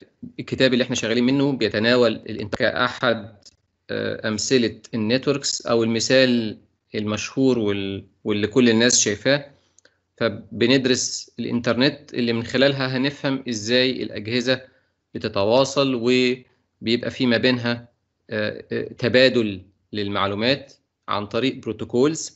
الكتاب اللي احنا شغالين منه بيتناول الانترنت كأحد أمثلة النتوركس أو المثال المشهور واللي كل الناس شايفاه فبندرس الإنترنت اللي من خلالها هنفهم إزاي الأجهزة بتتواصل وبيبقى في ما بينها تبادل للمعلومات عن طريق بروتوكولز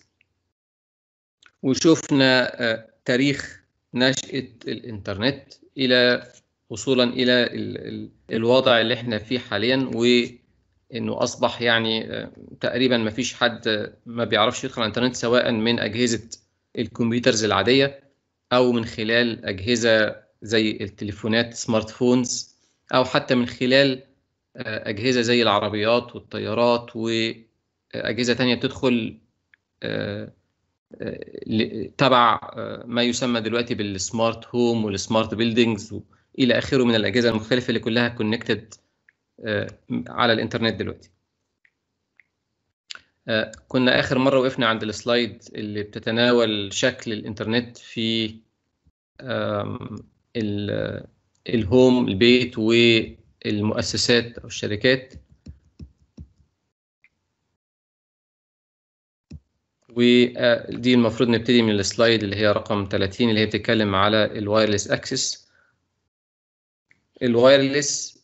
وشفنا تاريخ نشأة الإنترنت إلى وصولا إلى الوضع اللي احنا فيه حاليا وإنه أصبح يعني تقريبا ما فيش حد ما بيعرفش يدخل على الإنترنت سواء من أجهزة الكمبيوترز العادية أو من خلال أجهزة زي التليفونات سمارت فونز أو حتى من خلال أجهزة زي العربيات والطيارات وأجهزة تانية بتدخل تبع ما يسمى دلوقتي بالسمارت هوم والسمارت بيلدينجز الى اخره من الاجهزه المختلفه اللي كلها كونكتد على الانترنت دلوقتي كنا اخر مره وقفنا عند السلايد اللي بتتناول شكل الانترنت في الهوم البيت والمؤسسات او الشركات ودي المفروض نبتدي من السلايد اللي هي رقم 30 اللي هي بتتكلم على الوايرلس اكسس الوايرلس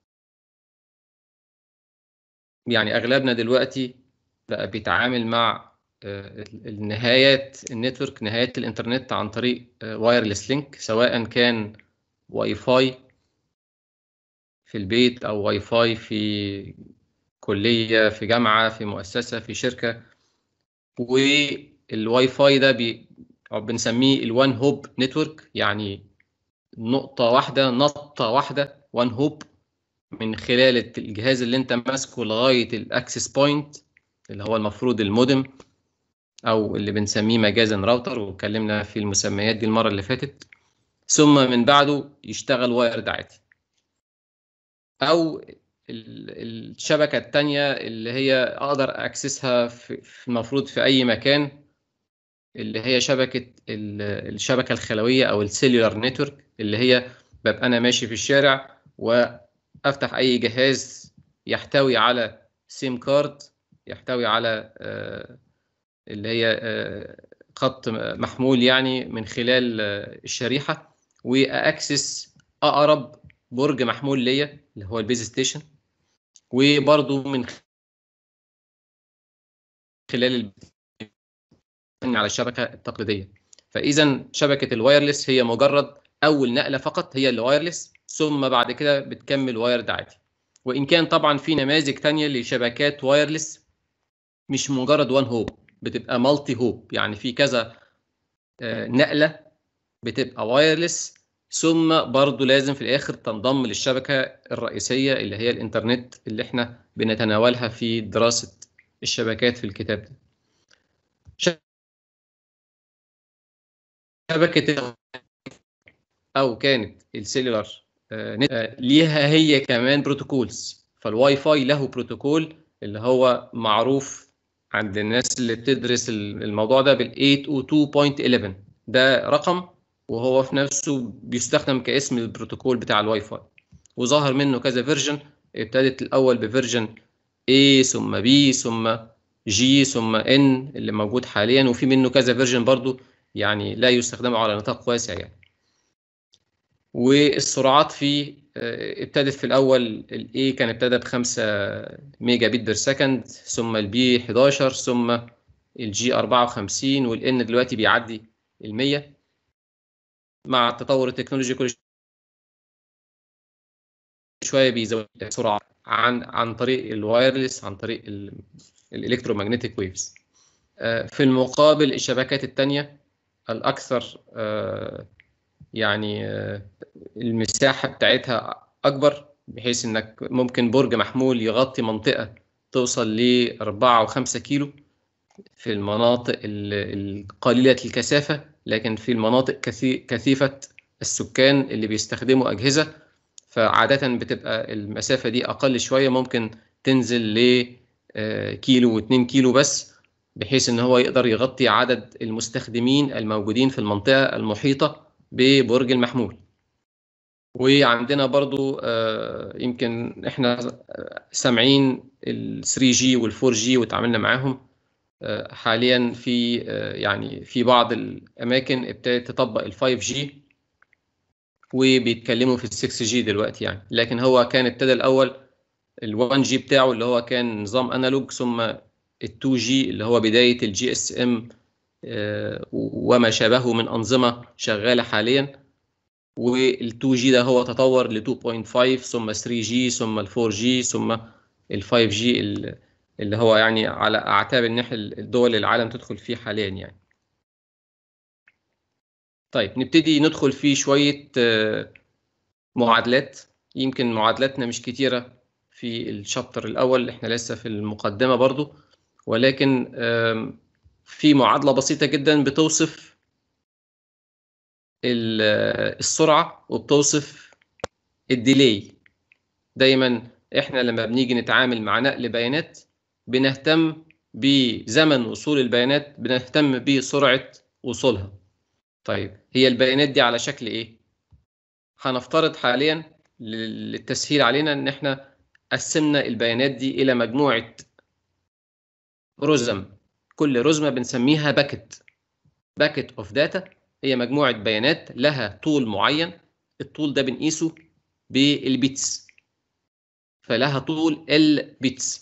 يعني اغلبنا دلوقتي بقى بيتعامل مع النهايات النتورك نهايات الانترنت عن طريق وايرلس لينك سواء كان واي فاي في البيت او واي فاي في كليه في جامعه في مؤسسه في شركه والواي فاي ده بي بنسميه الوان هوب نتورك يعني نقطة واحدة نطة واحدة وان هوب من خلال الجهاز اللي انت ماسكه لغاية الاكسس بوينت اللي هو المفروض المودم او اللي بنسميه مجازا راوتر واتكلمنا في المسميات دي المرة اللي فاتت ثم من بعده يشتغل وايرد عادي او الشبكة التانية اللي هي أقدر أكسسها في المفروض في أي مكان اللي هي شبكة الشبكة الخلوية أو السيلولار نتورك اللي هي ببقى أنا ماشي في الشارع وأفتح أي جهاز يحتوي على سيم كارد يحتوي على اللي هي خط محمول يعني من خلال الشريحة وأكسس أقرب برج محمول ليا اللي هو البيز ستيشن وبرضو من خلال على الشبكه التقليديه فاذا شبكه الوايرلس هي مجرد اول نقله فقط هي الوايرلس ثم بعد كده بتكمل وايرد عادي وان كان طبعا في نماذج تانية لشبكات وايرلس مش مجرد وان هوب بتبقى مالتي هوب يعني في كذا نقله بتبقى وايرلس ثم برضه لازم في الاخر تنضم للشبكه الرئيسيه اللي هي الانترنت اللي احنا بنتناولها في دراسه الشبكات في الكتاب ده. شبكه او كانت السيلولار ليها هي كمان بروتوكولز فالواي فاي له بروتوكول اللي هو معروف عند الناس اللي بتدرس الموضوع ده بال 802.11 ده رقم وهو في نفسه بيستخدم كاسم البروتوكول بتاع الواي فاي وظهر منه كذا فيرجن ابتدت الاول بفيرجن A ثم B ثم G ثم N اللي موجود حاليا وفي منه كذا فيرجن برضو يعني لا يستخدم على نطاق واسع يعني والسرعات فيه ابتدت في الاول الاي كان ابتدى ب 5 ميجا بت بير سكند ثم البي 11 ثم الجي 54 والان دلوقتي بيعدي ال 100 مع تطور التكنولوجي كل شويه بيزود السرعه عن عن طريق الوايرلس عن طريق الالكترومagnetic ويفز في المقابل الشبكات الثانيه الاكثر يعني المساحه بتاعتها اكبر بحيث انك ممكن برج محمول يغطي منطقه توصل ل 4 و5 كيلو في المناطق القليله الكثافه لكن في المناطق كثيفه السكان اللي بيستخدموا اجهزه فعاده بتبقى المسافه دي اقل شويه ممكن تنزل ل كيلو و2 كيلو بس بحيث ان هو يقدر يغطي عدد المستخدمين الموجودين في المنطقه المحيطه ببرج المحمول وعندنا برضو يمكن احنا سامعين ال 3 جي وال 4 جي وتعاملنا معاهم حاليا في يعني في بعض الاماكن ابتدت تطبق ال 5 جي وبيتكلموا في ال 6 جي دلوقتي يعني لكن هو كان ابتدى الاول ال 1 جي بتاعه اللي هو كان نظام انالوج ثم ال 2 جي اللي هو بدايه الجي اس ام وما شابهه من انظمه شغاله حاليا وال 2 جي ده هو تطور ل 2.5 ثم 3 جي ثم ال 4 جي ثم ال 5 جي اللي هو يعني على اعتاب ان احنا الدول العالم تدخل فيه حاليا يعني طيب نبتدي ندخل في شويه معادلات يمكن معادلاتنا مش كتيره في الشابتر الاول احنا لسه في المقدمه برضو ولكن في معادله بسيطه جدا بتوصف السرعه وبتوصف الديلي دايما احنا لما بنيجي نتعامل مع نقل بيانات بنهتم بزمن وصول البيانات بنهتم بسرعه وصولها طيب هي البيانات دي على شكل ايه هنفترض حاليا للتسهيل علينا ان احنا قسمنا البيانات دي الى مجموعه رزم كل رزمه بنسميها باكت باكت اوف داتا هي مجموعه بيانات لها طول معين الطول ده بنقيسه بالبيتس فلها طول البيتس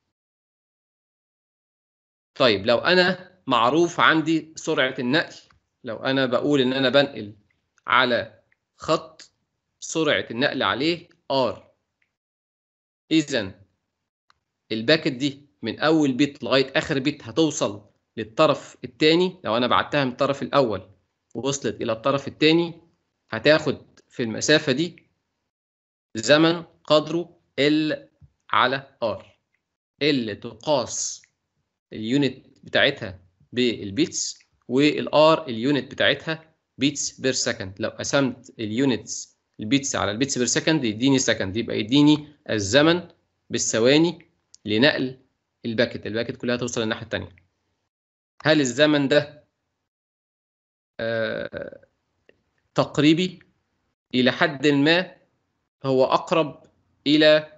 طيب لو انا معروف عندي سرعه النقل لو انا بقول ان انا بنقل على خط سرعه النقل عليه r اذا الباكت دي من اول بيت لغايه اخر بيت هتوصل للطرف الثاني لو انا بعتها من الطرف الاول ووصلت الى الطرف الثاني هتاخد في المسافه دي زمن قدره ال على r اللي تقاس اليونت بتاعتها بالبيتس والار اليونت بتاعتها بيتس بير سكند لو قسمت اليونتس البيتس على البيتس بير سكند يديني سكند يبقى يديني الزمن بالثواني لنقل الباكت الباكت كلها توصل للناحيه الثانيه هل الزمن ده آه تقريبي الى حد ما هو اقرب الى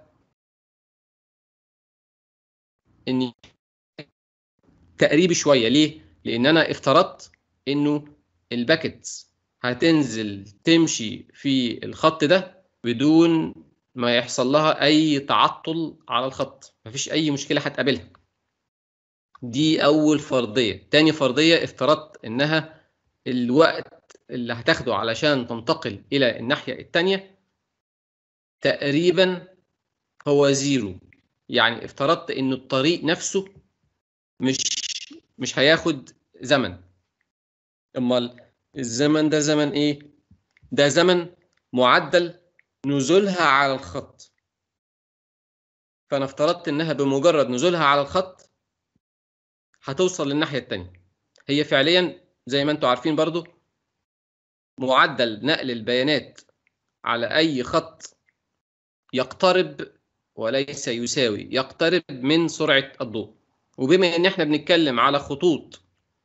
اني تقريبي شويه ليه لان انا افترضت انه الباكتس هتنزل تمشي في الخط ده بدون ما يحصل لها اي تعطل على الخط مفيش اي مشكله هتقابلها دي اول فرضيه تاني فرضيه افترضت انها الوقت اللي هتاخده علشان تنتقل الى الناحيه التانيه تقريبا هو زيرو يعني افترضت ان الطريق نفسه مش مش هياخد زمن امال الزمن ده زمن ايه ده زمن معدل نزولها على الخط فانا افترضت انها بمجرد نزولها على الخط هتوصل للناحيه الثانيه هي فعليا زي ما انتم عارفين برضو معدل نقل البيانات على اي خط يقترب وليس يساوي يقترب من سرعه الضوء وبما ان احنا بنتكلم على خطوط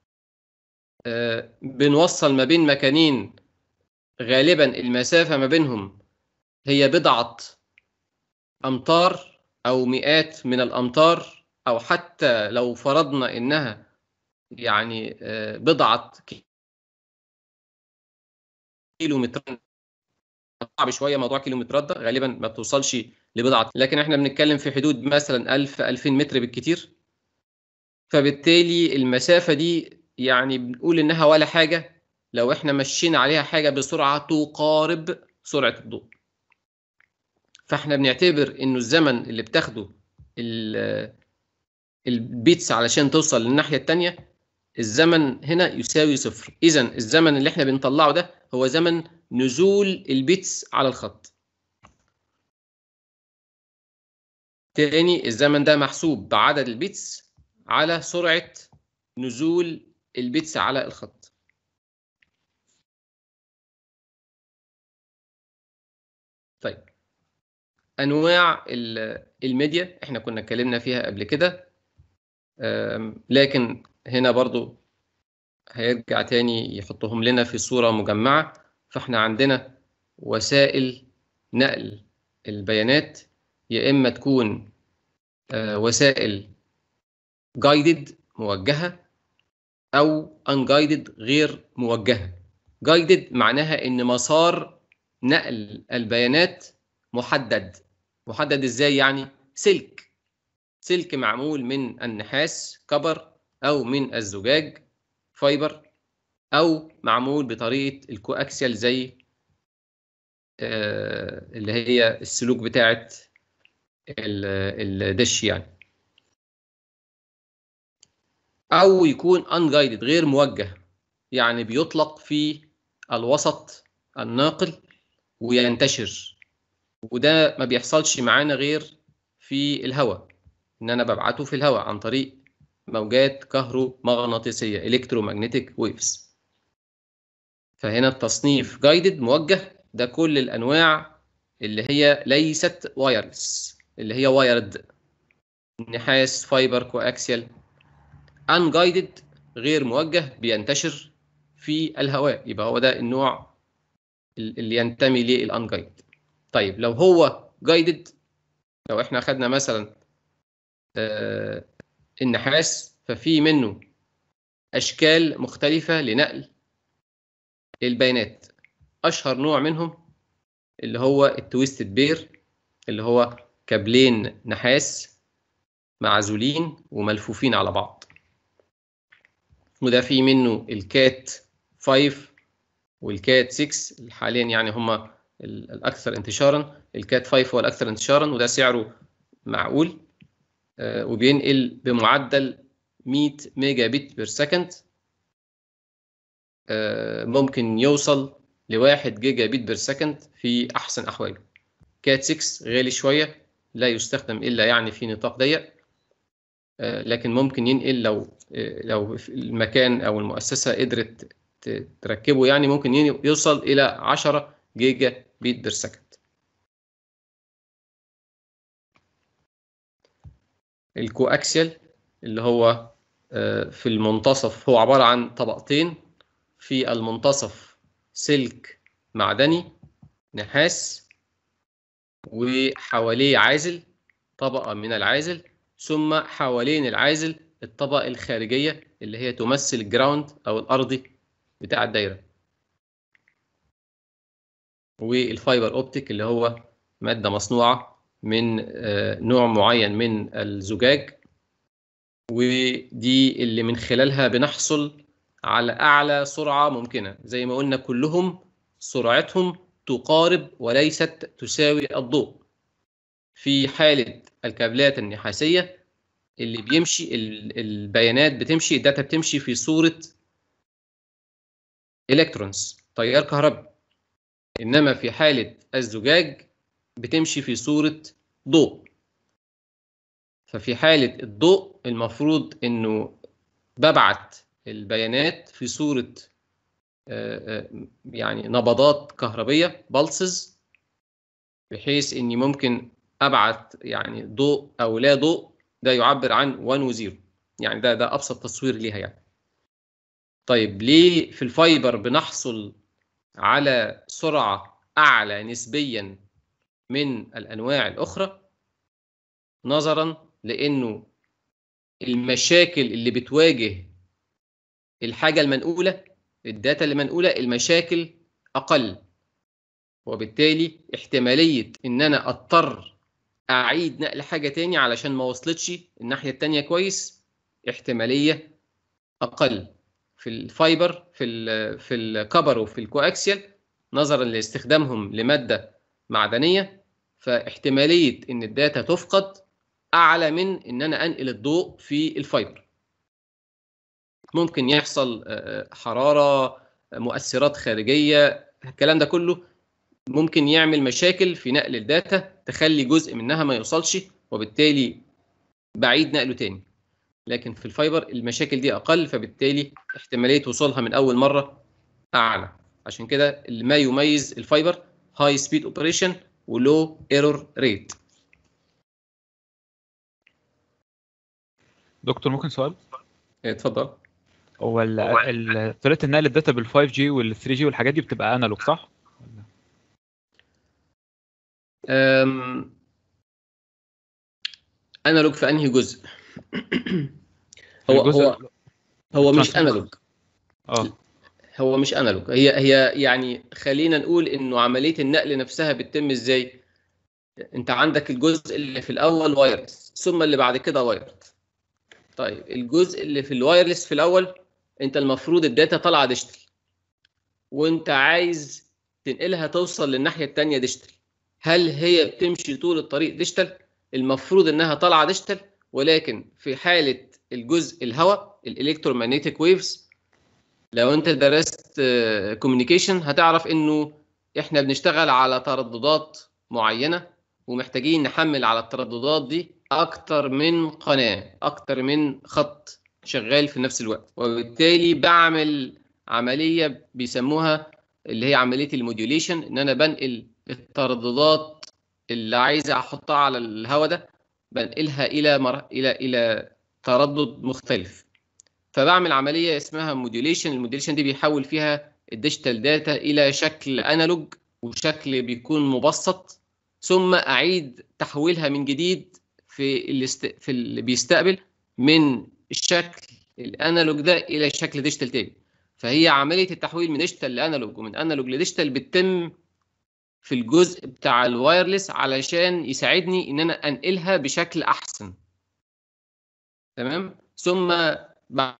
بنوصل ما بين مكانين غالبا المسافة ما بينهم هي بضعة أمتار أو مئات من الأمتار أو حتى لو فرضنا إنها يعني بضعة كيلومترات صعب شوية موضوع كيلومترات ده غالبا ما بتوصلش لبضعة لكن احنا بنتكلم في حدود مثلا 1000 2000 متر بالكتير فبالتالي المسافة دي يعني بنقول إنها ولا حاجة لو إحنا مشينا عليها حاجة بسرعة تقارب سرعة الضوء فإحنا بنعتبر إنه الزمن اللي بتاخده البيتس علشان توصل للناحية التانية الزمن هنا يساوي صفر إذا الزمن اللي إحنا بنطلعه ده هو زمن نزول البيتس على الخط تاني الزمن ده محسوب بعدد البيتس على سرعة نزول البيتس على الخط طيب انواع الميديا احنا كنا اتكلمنا فيها قبل كده لكن هنا برضو هيرجع تاني يحطهم لنا في صورة مجمعة فاحنا عندنا وسائل نقل البيانات يا اما تكون آه، وسائل جايدد موجهه او unguided غير موجهه جايدد معناها ان مسار نقل البيانات محدد محدد ازاي يعني سلك سلك معمول من النحاس كبر او من الزجاج فايبر او معمول بطريقه الكواكسيال زي آه، اللي هي السلوك بتاعه الدش يعني او يكون unguided غير موجه يعني بيطلق في الوسط الناقل وينتشر وده ما بيحصلش معانا غير في الهواء ان انا ببعته في الهواء عن طريق موجات كهرومغناطيسيه electromagnetic waves فهنا التصنيف جايدد موجه ده كل الانواع اللي هي ليست وايرلس اللي هي وايرد نحاس فايبر كواكسيال unguided غير موجه بينتشر في الهواء يبقى هو ده النوع اللي ينتمي للانجايد طيب لو هو جايدد لو احنا خدنا مثلا آه النحاس ففي منه اشكال مختلفه لنقل البيانات اشهر نوع منهم اللي هو التويستد بير اللي هو كابلين نحاس معزولين وملفوفين على بعض وده في منه الكات 5 والكات 6 حاليا يعني هم الاكثر انتشارا الكات 5 هو الاكثر انتشارا وده سعره معقول آه وبينقل بمعدل 100 ميجا بت بير سكند آه ممكن يوصل ل 1 جيجا بت بير سكند في احسن احواله كات 6 غالي شويه لا يستخدم الا يعني في نطاق ضيق آه لكن ممكن ينقل لو لو المكان او المؤسسه قدرت تركبه يعني ممكن يوصل الى 10 جيجا بيت بير سكند الكواكسيال اللي هو في المنتصف هو عبارة عن طبقتين في المنتصف سلك معدني نحاس وحواليه عازل طبقة من العازل ثم حوالين العازل الطبقة الخارجية اللي هي تمثل الجراوند أو الأرضي بتاع الدايرة والفايبر أوبتيك اللي هو مادة مصنوعة من نوع معين من الزجاج ودي اللي من خلالها بنحصل على أعلى سرعة ممكنة زي ما قلنا كلهم سرعتهم تقارب وليست تساوي الضوء في حالة الكابلات النحاسية اللي بيمشي البيانات بتمشي الداتا بتمشي في صورة الكترونز تيار كهربي انما في حالة الزجاج بتمشي في صورة ضوء ففي حالة الضوء المفروض انه ببعت البيانات في صورة يعني نبضات كهربية بلسز بحيث اني ممكن ابعت يعني ضوء او لا ضوء ده يعبر عن 1 و 0 يعني ده ده ابسط تصوير ليها يعني طيب ليه في الفايبر بنحصل على سرعة أعلى نسبيا من الأنواع الأخرى نظرا لأنه المشاكل اللي بتواجه الحاجة المنقولة الداتا اللي منقولة المشاكل أقل وبالتالي احتمالية إن أنا أضطر أعيد نقل حاجة تاني علشان ما وصلتش الناحية التانية كويس احتمالية أقل في الفايبر في ال في الكبر وفي الكواكسيال نظرا لاستخدامهم لمادة معدنية فاحتمالية إن الداتا تفقد أعلى من إن أنا أنقل الضوء في الفايبر ممكن يحصل حرارة مؤثرات خارجية الكلام ده كله ممكن يعمل مشاكل في نقل الداتا تخلي جزء منها ما يوصلش وبالتالي بعيد نقله تاني لكن في الفايبر المشاكل دي اقل فبالتالي احتماليه وصولها من اول مره اعلى عشان كده ما يميز الفايبر هاي سبيد اوبريشن ولو ايرور ريت دكتور ممكن سؤال اتفضل هو ال- ال- طريقه النقل الداتا بال 5 جي وال 3 جي والحاجات دي بتبقى انالوج صح أم... انالوج في انهي جزء هو الجزء هو هو مش transmit. انالوج اه هو مش انالوج هي هي يعني خلينا نقول انه عمليه النقل نفسها بتتم ازاي انت عندك الجزء اللي في الاول وايرلس ثم اللي بعد كده وايرد طيب الجزء اللي في الوايرلس في الاول انت المفروض الداتا طالعه ديجيتال وانت عايز تنقلها توصل للناحيه الثانيه ديجيتال هل هي بتمشي طول الطريق ديجيتال المفروض انها طالعه ديجيتال ولكن في حاله الجزء الهواء الالكترومagnetic ويفز لو انت درست كوميونيكيشن هتعرف انه احنا بنشتغل على ترددات معينه ومحتاجين نحمل على الترددات دي اكتر من قناه اكتر من خط شغال في نفس الوقت وبالتالي بعمل عمليه بيسموها اللي هي عمليه الموديوليشن ان انا بنقل الترددات اللي عايز احطها على الهواء ده بنقلها الى مر... الى الى تردد مختلف فبعمل عمليه اسمها موديوليشن الموديوليشن دي بيحول فيها الديجيتال داتا الى شكل انالوج وشكل بيكون مبسط ثم اعيد تحويلها من جديد في اللي, است... في اللي بيستقبل من الشكل الانالوج ده الى شكل ديجيتال تاني فهي عمليه التحويل من ديجيتال لانالوج ومن انالوج لديجيتال بتتم في الجزء بتاع الوايرلس علشان يساعدني ان انا انقلها بشكل احسن تمام ثم بعد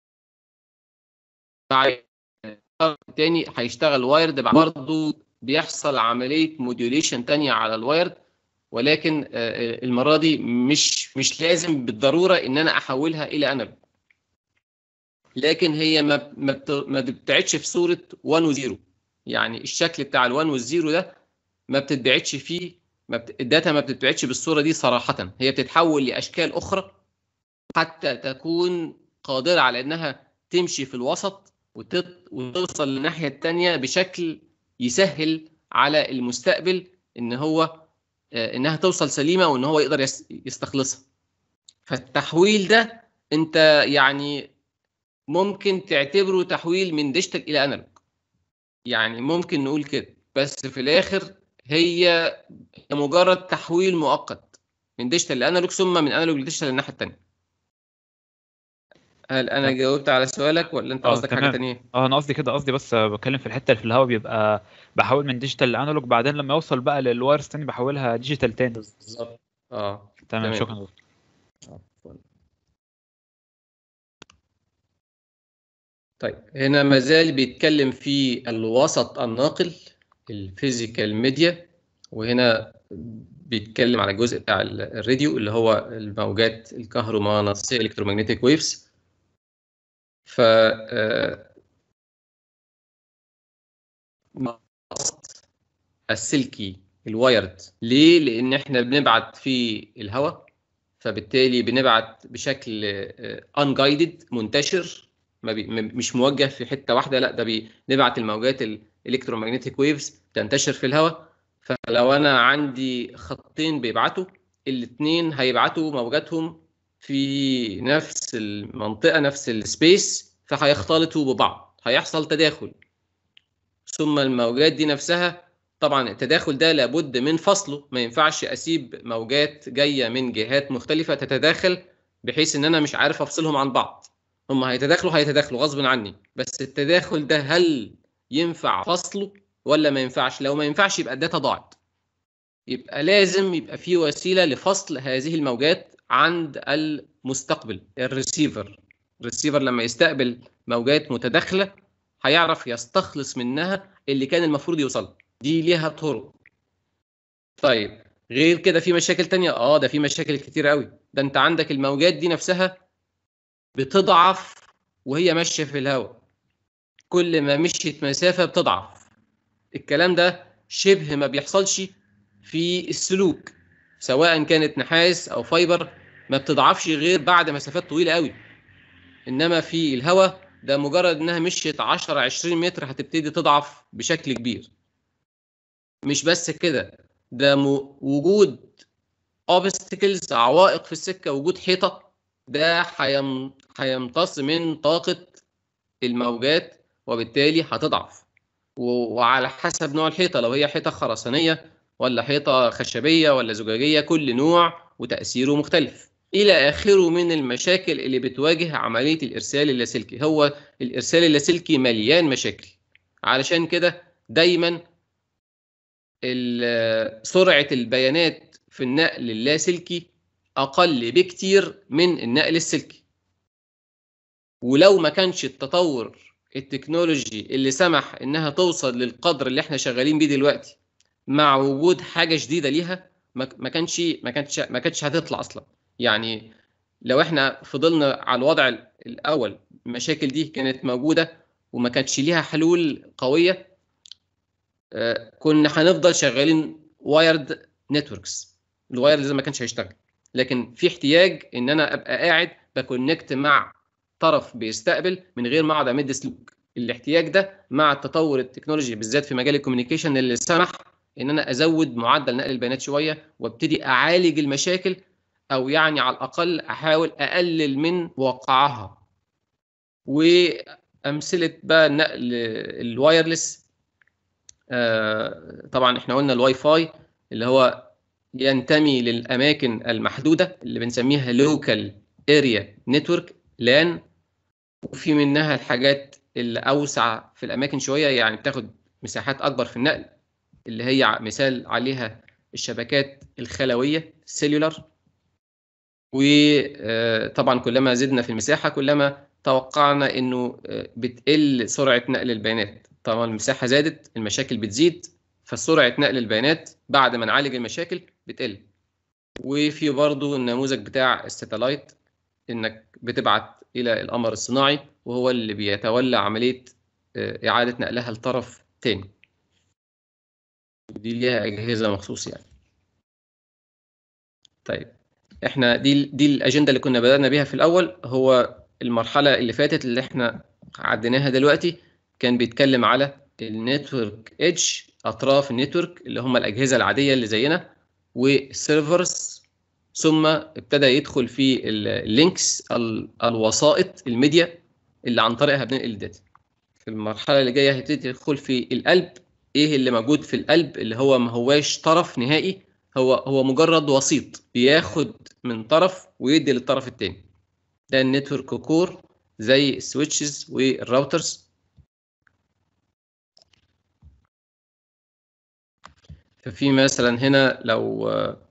بعد تاني هيشتغل وايرد برضه بيحصل عمليه موديوليشن تانية على الوايرد ولكن آه، المره دي مش مش لازم بالضروره ان انا احولها الى انالوج لكن هي ما ما بت- ما بتبتعدش في صوره 1 و0 يعني الشكل بتاع ال1 وال0 ده ما بتتبعتش فيه ما بت... الداتا ما بتتبعتش بالصوره دي صراحه هي بتتحول لاشكال اخرى حتى تكون قادره على انها تمشي في الوسط وتت... وتوصل للناحيه الثانيه بشكل يسهل على المستقبل ان هو آه، انها توصل سليمه وان هو يقدر يس... يستخلصها فالتحويل ده انت يعني ممكن تعتبره تحويل من ديجيتال الى انالوج يعني ممكن نقول كده بس في الاخر هي هي مجرد تحويل مؤقت من ديجيتال لانالوج ثم من انالوج لديجيتال للناحيه الثانيه هل انا تمام. جاوبت على سؤالك ولا انت اه قصدك حاجه تمام ثانيه اه انا قصدي كده قصدي بس بتكلم في الحته اللي في الهواء بيبقى بحول من ديجيتال لانالوج بعدين لما يوصل بقى للوايرز تاني بحولها ديجيتال تاني بالظبط اه تمام تمام. شكرا دكتور. طيب هنا مازال بيتكلم في الوسط الناقل الفيزيكال ميديا وهنا بيتكلم على الجزء بتاع ال- الراديو اللي هو الموجات الكهرومغناطيسيه الكترومagnetic ويفز ف آه، الوسط السلكي الوايرد ليه؟ لان احنا بنبعت في الهواء فبالتالي بنبعت بشكل انجايدد منتشر ما بي م- مش موجه في حته واحده لا ده بنبعت الموجات الالكترومagnetic ويفز تنتشر في الهواء فلو انا عندي خطين بيبعتوا الاثنين هيبعتوا موجاتهم في نفس المنطقه نفس السبيس فهيختلطوا ببعض هيحصل تداخل ثم الموجات دي نفسها طبعا التداخل ده لابد من فصله ما ينفعش اسيب موجات جايه من جهات مختلفه تتداخل بحيث ان انا مش عارف افصلهم عن بعض هم هيتداخلوا هيتداخلوا غصب عني بس التداخل ده هل ينفع فصله ولا ما ينفعش لو ما ينفعش يبقى الداتا ضاعت يبقى لازم يبقى في وسيله لفصل هذه الموجات عند المستقبل الريسيفر الريسيفر لما يستقبل موجات متداخله هيعرف يستخلص منها اللي كان المفروض يوصل دي ليها طرق طيب غير كده في مشاكل تانية اه ده في مشاكل كتير قوي ده انت عندك الموجات دي نفسها بتضعف وهي ماشيه في الهواء كل ما مشيت مسافه بتضعف الكلام ده شبه ما بيحصلش في السلوك سواء كانت نحاس او فايبر ما بتضعفش غير بعد مسافات طويله قوي انما في الهواء ده مجرد انها مشيت 10 20 متر هتبتدي تضعف بشكل كبير مش بس كده ده م- وجود اوبستكلز عوائق في السكه وجود حيطه ده هيم- هيمتص من طاقه الموجات وبالتالي هتضعف و- وعلى حسب نوع الحيطه لو هي حيطه خرسانيه ولا حيطه خشبيه ولا زجاجيه كل نوع وتاثيره مختلف الى اخره من المشاكل اللي بتواجه عمليه الارسال اللاسلكي هو الارسال اللاسلكي مليان مشاكل علشان كده دايما سرعه البيانات في النقل اللاسلكي اقل بكتير من النقل السلكي ولو ما كانش التطور التكنولوجي اللي سمح انها توصل للقدر اللي احنا شغالين بيه دلوقتي مع وجود حاجه جديده ليها ما كانش ما كانتش ما كانتش هتطلع اصلا يعني لو احنا فضلنا على الوضع الاول المشاكل دي كانت موجوده وما كانتش ليها حلول قويه كنا هنفضل شغالين وايرد نتوركس الوايرلز ما كانش هيشتغل لكن في احتياج ان انا ابقى قاعد بكونكت مع طرف بيستقبل من غير ما اقعد امد سلوك الاحتياج ده مع التطور التكنولوجي بالذات في مجال الكوميونيكيشن اللي سمح ان انا ازود معدل نقل البيانات شويه وابتدي اعالج المشاكل او يعني على الاقل احاول اقلل من وقعها وامثله بقى النقل الوايرلس آه طبعا احنا قلنا الواي فاي اللي هو ينتمي للاماكن المحدوده اللي بنسميها لوكال اريا نتورك لان وفي منها الحاجات اللي اوسع في الاماكن شويه يعني بتاخد مساحات اكبر في النقل اللي هي مثال عليها الشبكات الخلويه السيلولار وطبعا كلما زدنا في المساحه كلما توقعنا انه بتقل سرعه نقل البيانات طالما المساحه زادت المشاكل بتزيد فسرعه نقل البيانات بعد ما نعالج المشاكل بتقل وفي برضو النموذج بتاع الستلايت انك بتبعت الى القمر الصناعي وهو اللي بيتولى عمليه اعاده نقلها لطرف تاني دي ليها اجهزه مخصوص يعني طيب احنا دي دي الاجنده اللي كنا بدانا بيها في الاول هو المرحله اللي فاتت اللي احنا عديناها دلوقتي كان بيتكلم على النتورك ايدج اطراف النتورك اللي هم الاجهزه العاديه اللي زينا والسيرفرز ثم ابتدى يدخل في اللينكس الوسائط الميديا اللي عن طريقها بننقل الداتا في المرحله اللي جايه هيبتدي يدخل في القلب ايه اللي موجود في القلب اللي هو ما هواش طرف نهائي هو هو مجرد وسيط بياخد من طرف ويدي للطرف الثاني ده النتورك كور زي السويتشز والراوترز ففي مثلا هنا لو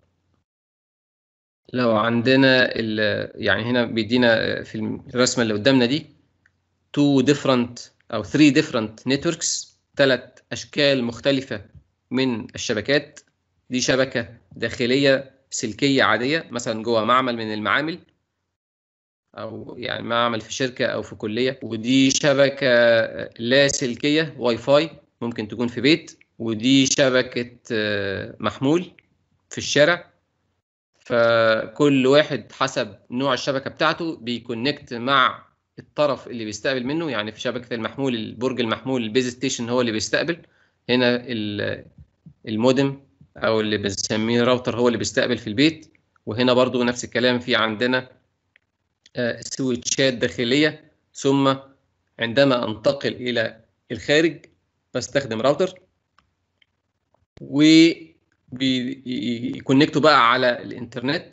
لو عندنا يعني هنا بيدينا في الرسمه اللي قدامنا دي two different او three different networks ثلاث اشكال مختلفه من الشبكات دي شبكه داخليه سلكيه عاديه مثلا جوه معمل من المعامل او يعني معمل في شركه او في كليه ودي شبكه لا سلكيه واي فاي ممكن تكون في بيت ودي شبكه محمول في الشارع فكل واحد حسب نوع الشبكه بتاعته بيكونكت مع الطرف اللي بيستقبل منه يعني في شبكه المحمول البرج المحمول البيز ستيشن هو اللي بيستقبل هنا المودم او اللي بنسميه راوتر هو اللي بيستقبل في البيت وهنا برضو نفس الكلام في عندنا سويتشات داخليه ثم عندما انتقل الى الخارج بستخدم راوتر و بيكونكتوا بقى على الانترنت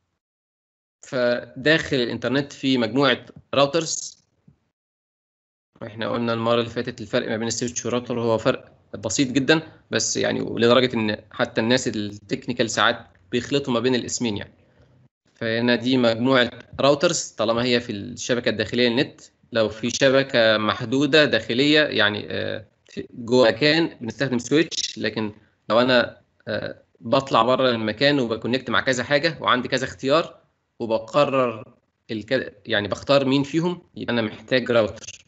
فداخل الانترنت في مجموعه راوترز احنا قلنا المره اللي فاتت الفرق ما بين السويتش والراوتر هو فرق بسيط جدا بس يعني لدرجه ان حتى الناس التكنيكال ساعات بيخلطوا ما بين الاسمين يعني فهنا دي مجموعه راوترز طالما هي في الشبكه الداخليه للنت لو في شبكه محدوده داخليه يعني جوه مكان بنستخدم سويتش لكن لو انا بطلع بره المكان وبكونكت مع كذا حاجه وعندي كذا اختيار وبقرر الك... يعني بختار مين فيهم يبقى انا محتاج راوتر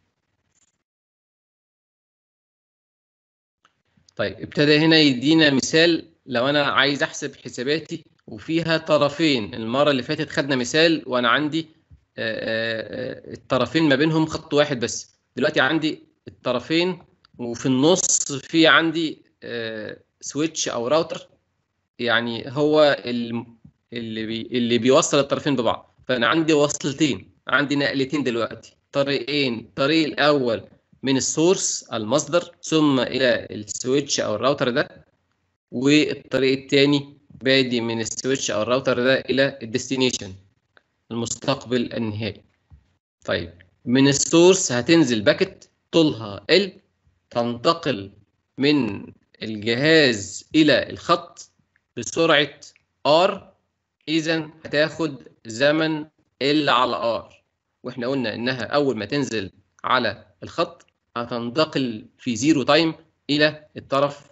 طيب ابتدى هنا يدينا مثال لو انا عايز احسب حساباتي وفيها طرفين المره اللي فاتت خدنا مثال وانا عندي الطرفين ما بينهم خط واحد بس دلوقتي عندي الطرفين وفي النص في عندي سويتش او راوتر يعني هو اللي بي اللي بيوصل الطرفين ببعض فانا عندي وصلتين عندي نقلتين دلوقتي طريقين الطريق الاول من السورس المصدر ثم الى السويتش او الراوتر ده والطريق الثاني بادي من السويتش او الراوتر ده الى الديستنيشن المستقبل النهائي طيب من السورس هتنزل باكت طولها ال تنتقل من الجهاز الى الخط بسرعه r اذا هتاخد زمن ال على r واحنا قلنا انها اول ما تنزل على الخط هتنتقل في زيرو تايم الى الطرف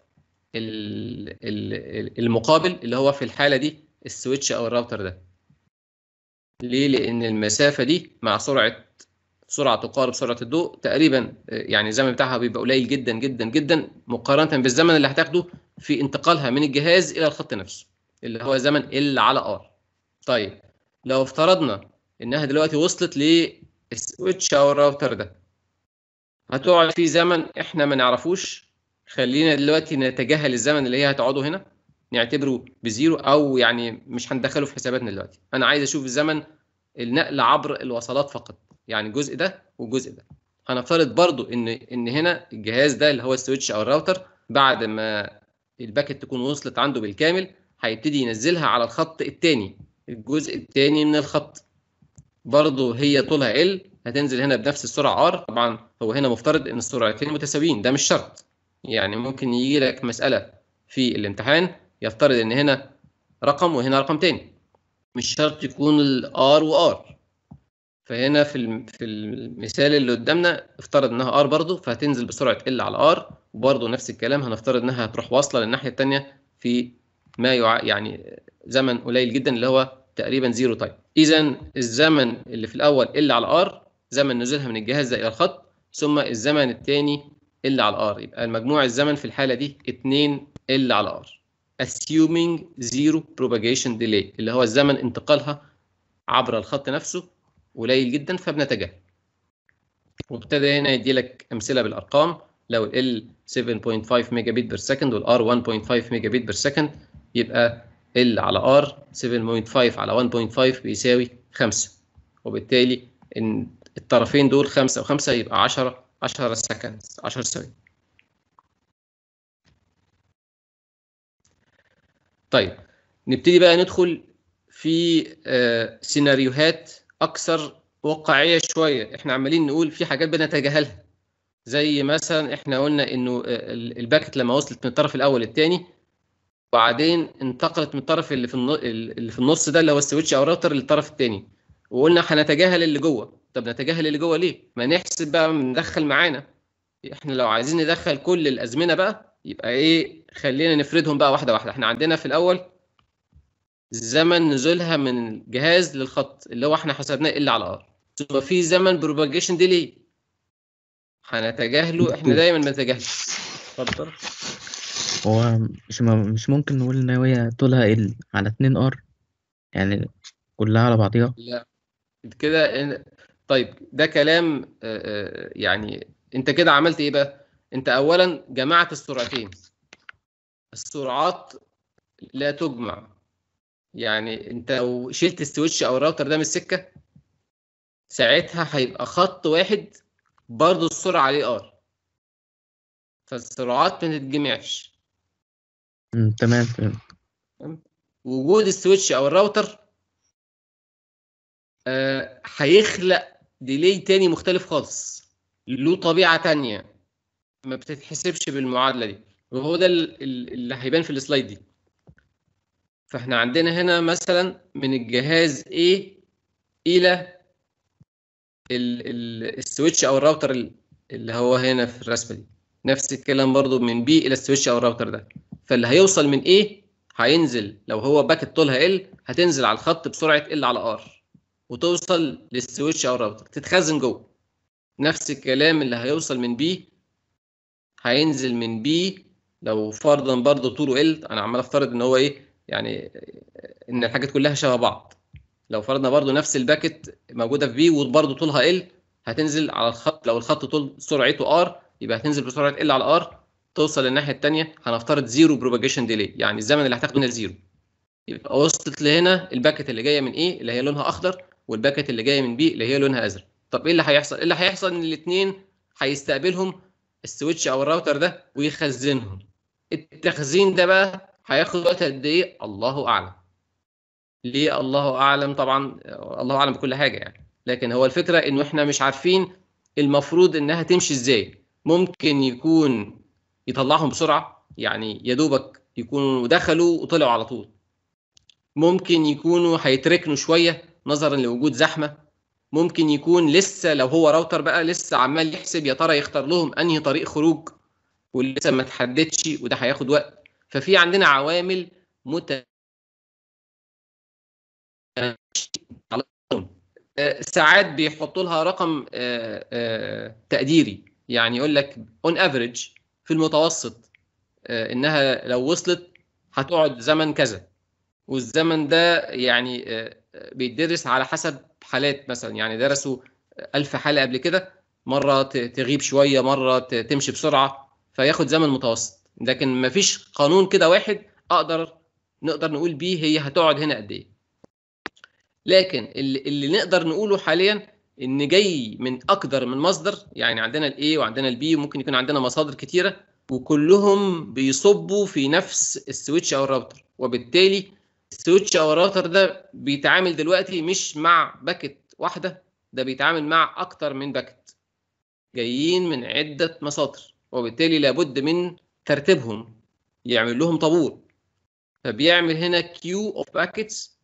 المقابل اللي هو في الحاله دي السويتش او الراوتر ده ليه لان المسافه دي مع سرعه سرعه تقارب سرعه الضوء تقريبا يعني الزمن بتاعها بيبقى قليل جدا جدا جدا مقارنه بالزمن اللي هتاخده في انتقالها من الجهاز الى الخط نفسه اللي هو زمن ال على ار طيب لو افترضنا انها دلوقتي وصلت للسويتش او الراوتر ده هتقعد في زمن احنا ما نعرفوش خلينا دلوقتي نتجاهل الزمن اللي هي هتقعده هنا نعتبره بزيرو او يعني مش هندخله في حساباتنا دلوقتي انا عايز اشوف زمن النقل عبر الوصلات فقط يعني الجزء ده والجزء ده هنفترض برضو ان ان هنا الجهاز ده اللي هو السويتش او الراوتر بعد ما الباكت تكون وصلت عنده بالكامل هيبتدي ينزلها على الخط الثاني الجزء الثاني من الخط برضو هي طولها ال هتنزل هنا بنفس السرعه ار طبعا هو هنا مفترض ان السرعتين متساويين ده مش شرط يعني ممكن يجي لك مساله في الامتحان يفترض ان هنا رقم وهنا رقم تاني مش شرط يكون الار وار فهنا في في المثال اللي قدامنا افترض انها ار برضو فهتنزل بسرعه ال على ار وبرضو نفس الكلام هنفترض انها هتروح واصله للناحيه الثانيه في ما يع... يعني زمن قليل جدا اللي هو تقريبا زيرو تايم اذا الزمن اللي في الاول ال على ار زمن نزولها من الجهاز ده الى الخط ثم الزمن الثاني ال على ار يبقى المجموع الزمن في الحاله دي 2 ال على ار assuming zero propagation delay اللي هو الزمن انتقالها عبر الخط نفسه قليل جدا فبنتجاهل وابتدى هنا يدي لك امثله بالارقام لو ال 7.5 ميجا بت بير سكند والار 1.5 ميجا بت بير سكند يبقى ال على ار 7.5 على 1.5 بيساوي 5 وبالتالي ان الطرفين دول 5 و5 يبقى 10 10 سكند 10 ثواني طيب نبتدي بقى ندخل في آه سيناريوهات اكثر واقعيه شويه احنا عمالين نقول في حاجات بنتجاهلها زي مثلا احنا قلنا انه الباكت لما وصلت من الطرف الاول للثاني وبعدين انتقلت من الطرف اللي في اللي في النص ده اللي هو السويتش او الراوتر للطرف الثاني وقلنا هنتجاهل اللي جوه طب نتجاهل اللي جوه ليه ما نحسب بقى ندخل معانا احنا لو عايزين ندخل كل الازمنه بقى يبقى ايه خلينا نفردهم بقى واحده واحده احنا عندنا في الاول زمن نزولها من الجهاز للخط اللي هو احنا حسبناه ال على ار ثم في زمن بروباجيشن ديلي هنتجاهله احنا دايما بنتجاهله اتفضل هو مش م- مش ممكن نقول ان هي طولها ال على 2 ار يعني كلها على بعضيها لا كده إن- طيب ده كلام آه، آه، يعني انت كده عملت ايه بقى انت اولا جمعت السرعتين السرعات لا تجمع يعني انت لو شلت السويتش او الراوتر ده من السكه ساعتها هيبقى خط واحد برضه السرعه عليه ار فالسرعات ما تتجمعش مم، تمام فهمت وجود السويتش او الراوتر آه، هيخلق ديلي تاني مختلف خالص له طبيعه تانية ما بتتحسبش بالمعادله دي وهو ده ال- ال- اللي هيبان في السلايد دي فاحنا عندنا هنا مثلا من الجهاز A الى ال- ال- السويتش او الراوتر ال- اللي هو هنا في الرسمه دي نفس الكلام برضو من B الى السويتش او الراوتر ده فاللي هيوصل من A هينزل لو هو باكت طولها L هتنزل على الخط بسرعه L على R وتوصل للسويتش او الراوتر تتخزن جوه نفس الكلام اللي هيوصل من B هينزل من B لو فرضا برضه طوله L انا عمال افترض ان هو ايه يعني ان الحاجات كلها شبه بعض لو فرضنا برضه نفس الباكت موجوده في B وبرضه طولها L هتنزل على الخط لو الخط طول سرعته R يبقى هتنزل بسرعه L على R توصل للناحيه الثانيه هنفترض زيرو بروباجيشن ديلي يعني الزمن اللي هتاخده هنا زيرو يبقى وصلت لهنا الباكت اللي جايه من A اللي هي لونها اخضر والباكت اللي جايه من B اللي هي لونها ازرق طب ايه اللي هيحصل ايه اللي هيحصل ان الاثنين هيستقبلهم السويتش او الراوتر ده ويخزنهم التخزين ده بقى هياخد وقت قد ايه الله اعلم ليه الله اعلم طبعا الله اعلم بكل حاجه يعني لكن هو الفكره انه احنا مش عارفين المفروض انها تمشي ازاي ممكن يكون يطلعهم بسرعه يعني يا دوبك يكونوا دخلوا وطلعوا على طول ممكن يكونوا هيتركنوا شويه نظرا لوجود زحمه ممكن يكون لسه لو هو راوتر بقى لسه عمال يحسب يا ترى يختار لهم انهي طريق خروج ولسه ما تحددش وده هياخد وقت ففي عندنا عوامل مت ساعات بيحطوا لها رقم تقديري يعني يقول لك اون افريج في المتوسط انها لو وصلت هتقعد زمن كذا والزمن ده يعني بيدرس على حسب حالات مثلا يعني درسوا ألف حالة قبل كده مرة تغيب شوية مرة تمشي بسرعة فياخد زمن متوسط لكن مفيش قانون كده واحد أقدر نقدر نقول بيه هي هتقعد هنا قد إيه لكن اللي, اللي نقدر نقوله حاليا ان جاي من اكتر من مصدر يعني عندنا الاي وعندنا البي وممكن يكون عندنا مصادر كتيره وكلهم بيصبوا في نفس السويتش او الراوتر وبالتالي السويتش او الراوتر ده بيتعامل دلوقتي مش مع باكت واحده ده بيتعامل مع اكتر من باكت جايين من عده مصادر وبالتالي لابد من ترتيبهم يعمل لهم طابور فبيعمل هنا كيو اوف باكيتس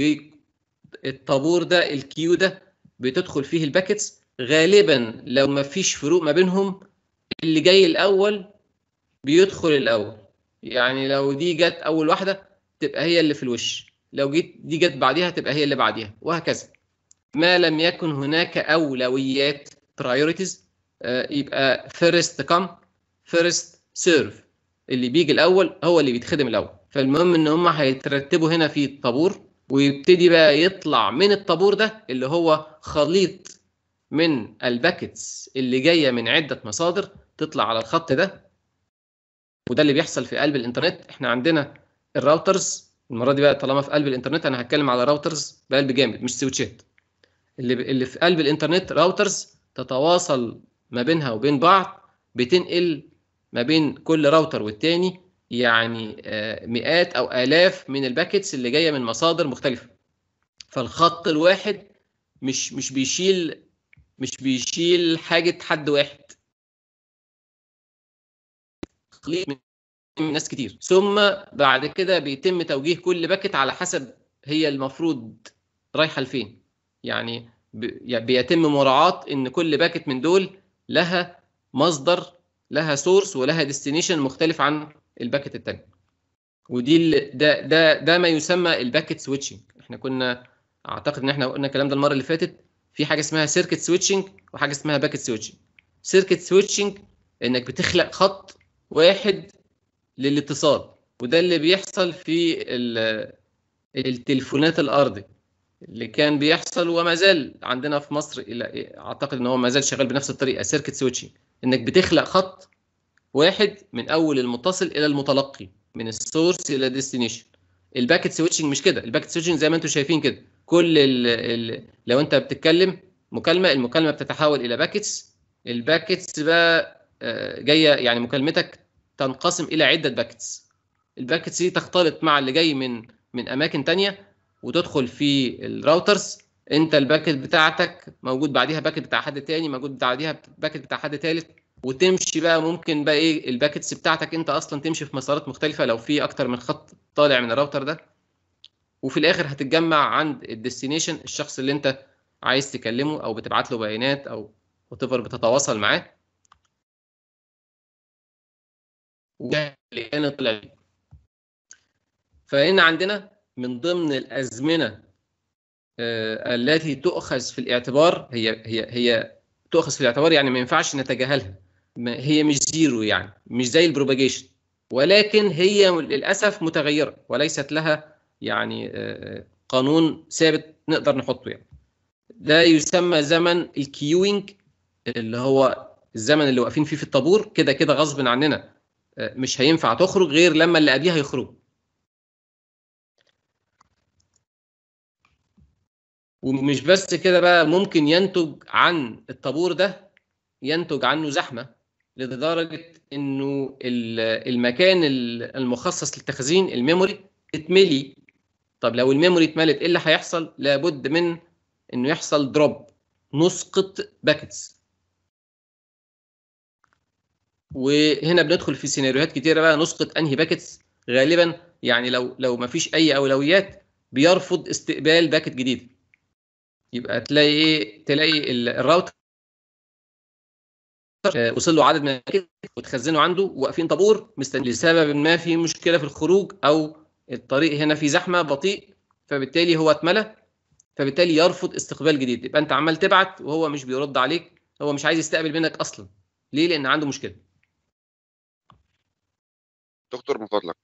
والطابور ده الكيو ده بتدخل فيه الباكيتس غالبا لو ما فيش فروق ما بينهم اللي جاي الاول بيدخل الاول يعني لو دي جت اول واحده تبقى هي اللي في الوش لو جيت دي جت بعديها تبقى هي اللي بعديها وهكذا ما لم يكن هناك اولويات priorities يبقى first come first serve اللي بيجي الاول هو اللي بيتخدم الاول فالمهم ان هم هيترتبوا هنا في الطابور ويبتدي بقى يطلع من الطابور ده اللي هو خليط من الباكتس اللي جايه من عده مصادر تطلع على الخط ده وده اللي بيحصل في قلب الانترنت احنا عندنا الراوترز المره دي بقى طالما في قلب الانترنت انا هتكلم على راوترز بقلب جامد مش سويتشات اللي اللي في قلب الانترنت راوترز تتواصل ما بينها وبين بعض بتنقل ما بين كل راوتر والتاني يعني مئات او الاف من الباكيتس اللي جايه من مصادر مختلفه فالخط الواحد مش مش بيشيل مش بيشيل حاجه حد واحد خليط من ناس كتير ثم بعد كده بيتم توجيه كل باكت على حسب هي المفروض رايحه لفين يعني بيتم مراعاه ان كل باكت من دول لها مصدر لها سورس ولها ديستنيشن مختلف عن الباكت الثانيه ودي ده ده ده ما يسمى الباكت سويتشنج احنا كنا اعتقد ان احنا قلنا الكلام ده المره اللي فاتت في حاجه اسمها سيركت سويتشنج وحاجه اسمها باكت سويتشنج سيركت سويتشنج انك بتخلق خط واحد للاتصال وده اللي بيحصل في التليفونات الارضي اللي كان بيحصل وما زال عندنا في مصر الى اعتقد ان هو ما زال شغال بنفس الطريقه سيركت سويتشنج انك بتخلق خط واحد من اول المتصل الى المتلقي من السورس الى الديستنيشن الباكت سويتشنج مش كده الباكت سويتشنج زي ما انتم شايفين كده كل ال ال لو انت بتتكلم مكالمه المكالمه بتتحول الى باكتس الباكتس بقى جايه يعني مكالمتك تنقسم الى عده باكتس الباكتس دي تختلط مع اللي جاي من من اماكن تانية وتدخل في الراوترز انت الباكت بتاعتك موجود بعديها باكت بتاع حد تاني موجود بعديها باكت بتاع حد تالت وتمشي بقى ممكن بقى ايه الباكتس بتاعتك انت اصلا تمشي في مسارات مختلفه لو في اكتر من خط طالع من الراوتر ده وفي الاخر هتتجمع عند الديستنيشن الشخص اللي انت عايز تكلمه او بتبعت له بيانات او وات بتتواصل معاه وده اللي كان طلع فإن عندنا من ضمن الأزمنة آه التي تؤخذ في الاعتبار هي هي هي تؤخذ في الاعتبار يعني ما ينفعش نتجاهلها هي مش زيرو يعني مش زي البروباجيشن ولكن هي للأسف متغيرة وليست لها يعني آه قانون ثابت نقدر نحطه يعني ده يسمى زمن الكيوينج اللي هو الزمن اللي واقفين فيه في الطابور كده كده غصب عننا مش هينفع تخرج غير لما اللي قبليها يخرج ومش بس كده بقى ممكن ينتج عن الطابور ده ينتج عنه زحمه لدرجه انه ال- المكان ال- المخصص للتخزين الميموري اتملي طب لو الميموري اتملت ايه اللي هيحصل لابد من انه يحصل دروب نسقط باكتس وهنا بندخل في سيناريوهات كتيره بقى نسقط انهي باكتس غالبا يعني لو لو ما فيش اي اولويات بيرفض استقبال باكت جديد يبقى تلاقي ايه تلاقي ال- الراوتر آه، وصل له عدد من الباكت وتخزنه عنده واقفين طابور مستني لسبب ما في مشكله في الخروج او الطريق هنا في زحمه بطيء فبالتالي هو اتملى فبالتالي يرفض استقبال جديد يبقى انت عمال تبعت وهو مش بيرد عليك هو مش عايز يستقبل منك اصلا ليه لان عنده مشكله دكتور من فضلك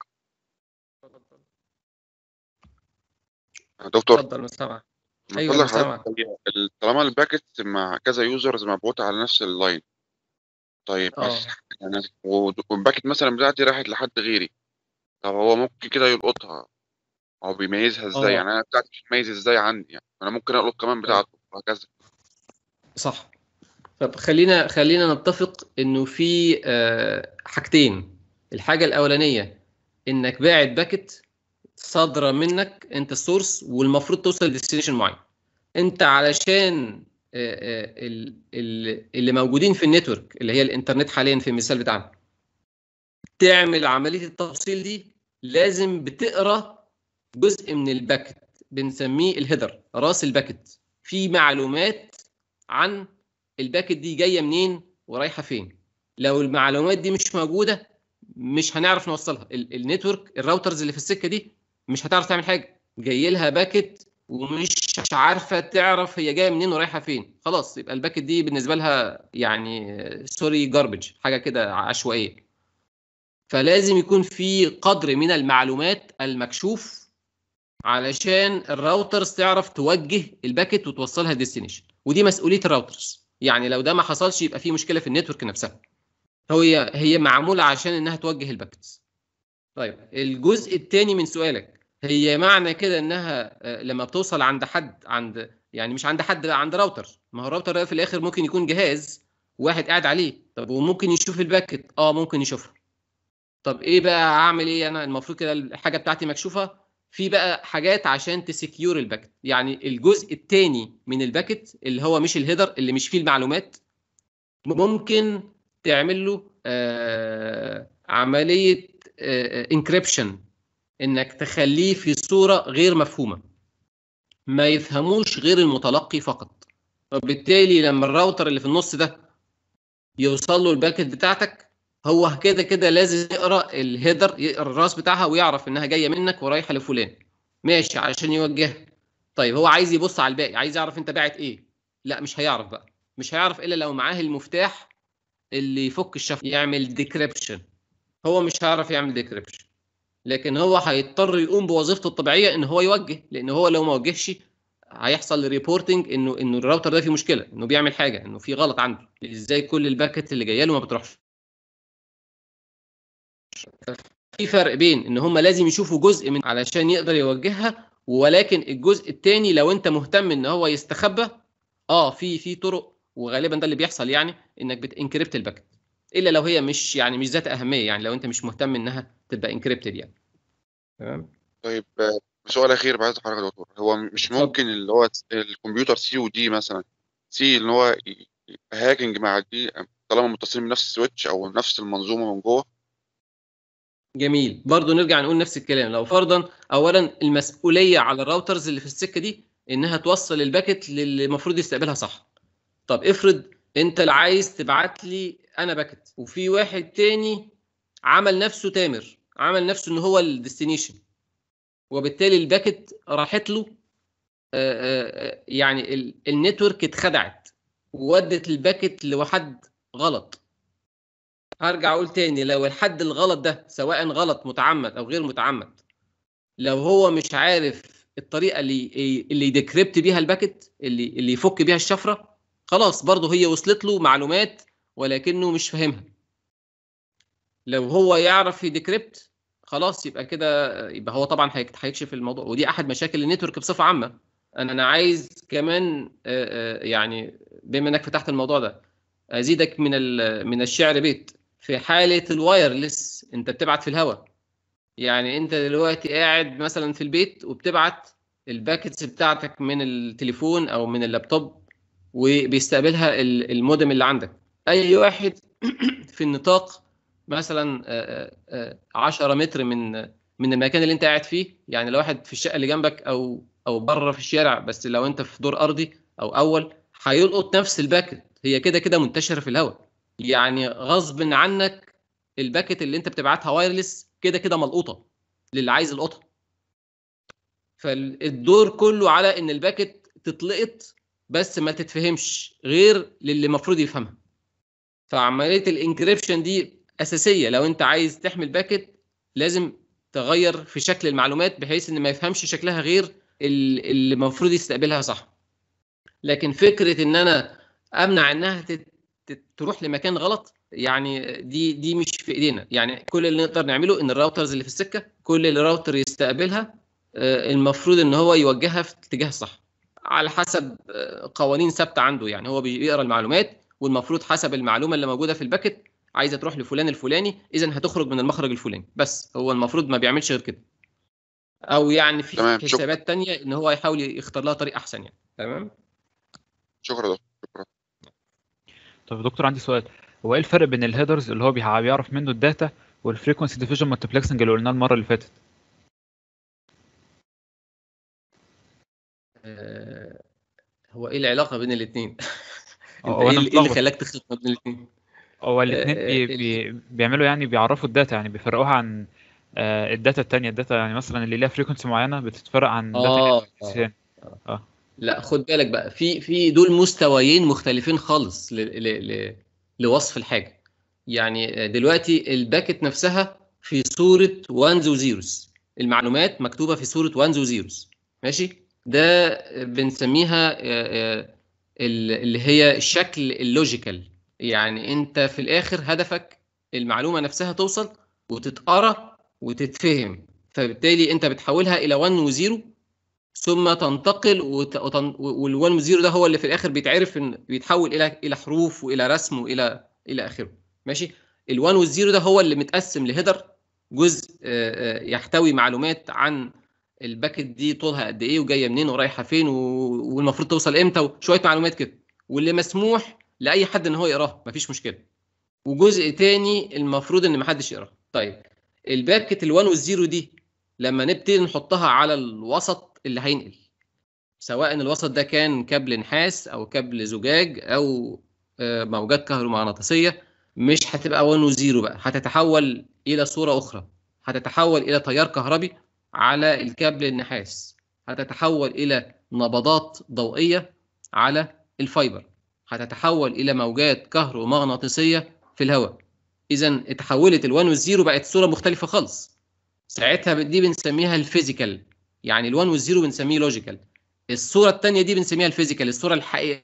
دكتور اتفضل مستمع من أيوة، فضلك أنا سامعك. حضرتك ال- طالما الباكت مع كذا يوزرز مبعوثة على نفس اللاين طيب اه بس يعني و- والباكت مثلا بتاعتي راحت لحد غيري طب هو ممكن كده يلقطها هو بيميزها ازاي اه. يعني انا بتاعتي مش بتميز ازاي عندي يعني انا ممكن القط كمان بتاعته وهكذا صح طب خلينا خلينا نتفق انه في آه، حاجتين الحاجه الاولانيه انك باعت باكت صادره منك انت السورس والمفروض توصل لديستنيشن معين انت علشان آه، آه، ال- ال- اللي موجودين في النتورك اللي هي الانترنت حاليا في المثال بتاعنا تعمل عمليه التوصيل دي لازم بتقرا جزء من الباكت بنسميه الهيدر راس الباكت في معلومات عن الباكت دي جايه منين ورايحه فين لو المعلومات دي مش موجوده مش هنعرف نوصلها ال- النتورك الراوترز اللي في السكه دي مش هتعرف تعمل حاجه جاي لها باكت ومش عارفه تعرف هي جايه منين ورايحه فين خلاص يبقى الباكت دي بالنسبه لها يعني سوري جاربج حاجه كده عشوائيه فلازم يكون في قدر من المعلومات المكشوف علشان الراوترز تعرف توجه الباكت وتوصلها ديستنيشن ودي مسؤوليه الراوترز يعني لو ده ما حصلش يبقى في مشكله في النتورك نفسها هي هي معموله عشان انها توجه الباكتس طيب الجزء الثاني من سؤالك هي معنى كده انها آه، لما بتوصل عند حد عند يعني مش عند حد بقى عند راوتر ما هو الراوتر ده في الاخر ممكن يكون جهاز واحد قاعد عليه طب وممكن يشوف الباكت اه ممكن يشوفها طب ايه بقى اعمل ايه انا المفروض كده الحاجه بتاعتي مكشوفه في بقى حاجات عشان تسكيور الباكت يعني الجزء الثاني من الباكت اللي هو مش الهيدر اللي مش فيه المعلومات ممكن تعمل له آه عمليه انكريبشن انك تخليه في صوره غير مفهومه ما يفهموش غير المتلقي فقط وبالتالي لما الراوتر اللي في النص ده يوصل له الباكت بتاعتك هو كده كده لازم يقرا الهيدر يقرا الراس بتاعها ويعرف انها جايه منك ورايحه لفلان ماشي عشان يوجهها طيب هو عايز يبص على الباقي عايز يعرف انت باعت ايه لا مش هيعرف بقى مش هيعرف الا لو معاه المفتاح اللي يفك الشفره يعمل ديكريبشن هو مش هيعرف يعمل ديكريبشن لكن هو هيضطر يقوم بوظيفته الطبيعيه ان هو يوجه لان هو لو ما وجهش هيحصل ريبورتنج انه انه الراوتر ده فيه مشكله انه بيعمل حاجه انه في غلط عنده ازاي كل الباكت اللي جايه له ما بتروحش في فرق بين ان هم لازم يشوفوا جزء من علشان يقدر يوجهها ولكن الجزء الثاني لو انت مهتم ان هو يستخبى اه في في طرق وغالبا ده اللي بيحصل يعني انك بتنكريبت الباكت الا لو هي مش يعني مش ذات اهميه يعني لو انت مش مهتم انها تبقى انكريبتد يعني تمام طيب آه، سؤال اخير بعد حضرتك يا دكتور هو مش اتفضل. ممكن اللي هو الكمبيوتر سي ودي مثلا سي اللي هو ي- يبقى هاكينج مع دي طالما متصلين بنفس السويتش او نفس المنظومه من جوه جميل برضو نرجع نقول نفس الكلام لو فرضا اولا المسؤوليه على الراوترز اللي في السكه دي انها توصل الباكت للي المفروض يستقبلها صح طب افرض انت اللي عايز تبعت لي انا باكت وفي واحد تاني عمل نفسه تامر عمل نفسه ان هو الديستنيشن وبالتالي الباكت راحت له آه، آه، آه، يعني ال- النتورك اتخدعت وودت الباكت لحد غلط هرجع اقول تاني لو الحد الغلط ده سواء غلط متعمد او غير متعمد لو هو مش عارف الطريقه اللي اللي يديكريبت بيها الباكت اللي اللي يفك بيها الشفره خلاص برضه هي وصلت له معلومات ولكنه مش فاهمها لو هو يعرف يديكريبت خلاص يبقى كده يبقى هو طبعا هيك- هيكشف الموضوع ودي احد مشاكل النتورك بصفه عامه انا انا عايز كمان آه، آه، يعني بما انك فتحت الموضوع ده ازيدك من ال- من الشعر بيت في حاله الوايرلس انت بتبعت في الهواء يعني انت دلوقتي قاعد مثلا في البيت وبتبعت الباكتس بتاعتك من التليفون او من اللابتوب وبيستقبلها ال- المودم اللي عندك اي واحد في النطاق مثلا آه، آه، 10 متر من من المكان اللي انت قاعد فيه يعني لو واحد في الشقه اللي جنبك او او بره في الشارع بس لو انت في دور ارضي او اول هيلقط نفس الباكت هي كده كده منتشره في الهواء يعني غصب عنك الباكت اللي انت بتبعتها وايرلس كده كده ملقوطه للي عايز يلقطها فالدور كله على ان الباكت تتلقط بس ما تتفهمش غير للي المفروض يفهمها فعمليه الانكريبشن دي اساسيه لو انت عايز تحمل باكت لازم تغير في شكل المعلومات بحيث ان ما يفهمش شكلها غير ال- اللي المفروض يستقبلها صح لكن فكره ان انا امنع انها تت- تت- تروح لمكان غلط يعني دي دي مش في ايدينا يعني كل اللي نقدر نعمله ان الراوترز اللي في السكه كل اللي الراوتر يستقبلها آه، المفروض ان هو يوجهها في الاتجاه الصح على حسب آه، قوانين ثابته عنده يعني هو بيقرا المعلومات والمفروض حسب المعلومه اللي موجوده في الباكت عايزه تروح لفلان الفلاني اذا هتخرج من المخرج الفلاني بس هو المفروض ما بيعملش غير كده او يعني في تمام، شكرا. حسابات تانية ان هو يحاول يختار لها طريق احسن يعني تمام شكرا يا دكتور شكرا طب يا دكتور عندي سؤال هو ايه الفرق بين الهيدرز اللي هو بيع- بيعرف منه الداتا والفريكونسي ديفيجن مالتيبلكسنج اللي قلناه المره اللي فاتت آه، هو ايه العلاقه بين الاثنين هو ايه أنا اللي إيه اللي متلخبط. خلاك تخلط ما بين الاثنين هو الاثنين آه، بي ال- بي بيعملوا يعني بيعرفوا الداتا يعني بيفرقوها عن آه، الداتا التانية الداتا يعني مثلا اللي ليها فريكونسي معينة بتتفرق عن داتا اللي اه ليها frequency تاني. اه لا خد بالك بقى في في دول مستويين مختلفين خالص ل ل ل لوصف الحاجه يعني دلوقتي الباكت نفسها في صوره وانز وزيروز المعلومات مكتوبه في صوره وانز وزيروز ماشي ده بنسميها آه، آه، ال- اللي هي الشكل اللوجيكال يعني انت في الاخر هدفك المعلومه نفسها توصل وتتقرا وتتفهم فبالتالي انت بتحولها الى 1 و0 ثم تنتقل وت... وتن... وال1 و0 ده هو اللي في الاخر بيتعرف ان بيتحول الى الى حروف والى رسم والى الى اخره ماشي ال1 وال0 ده هو اللي متقسم لهيدر جزء آه، آه، يحتوي معلومات عن الباكت دي طولها قد ايه وجايه منين ورايحه فين و... والمفروض توصل امتى وشويه معلومات كده واللي مسموح لاي حد ان هو يقراه مفيش مشكله وجزء تاني المفروض ان محدش يقراه طيب الباكت ال1 وال0 دي لما نبتدي نحطها على الوسط اللي هينقل سواء الوسط ده كان كابل نحاس او كابل زجاج او آه، موجات كهرومغناطيسيه مش هتبقى 1 و0 بقى هتتحول الى صوره اخرى هتتحول الى تيار كهربي على الكابل النحاس هتتحول الى نبضات ضوئيه على الفايبر هتتحول الى موجات كهرومغناطيسيه في الهواء اذا اتحولت ال1 وال0 بقت صوره مختلفه خالص ساعتها دي بنسميها الفيزيكال يعني ال1 وال0 بنسميه لوجيكال الصوره الثانيه دي بنسميها الفيزيكال الصوره الحقيقيه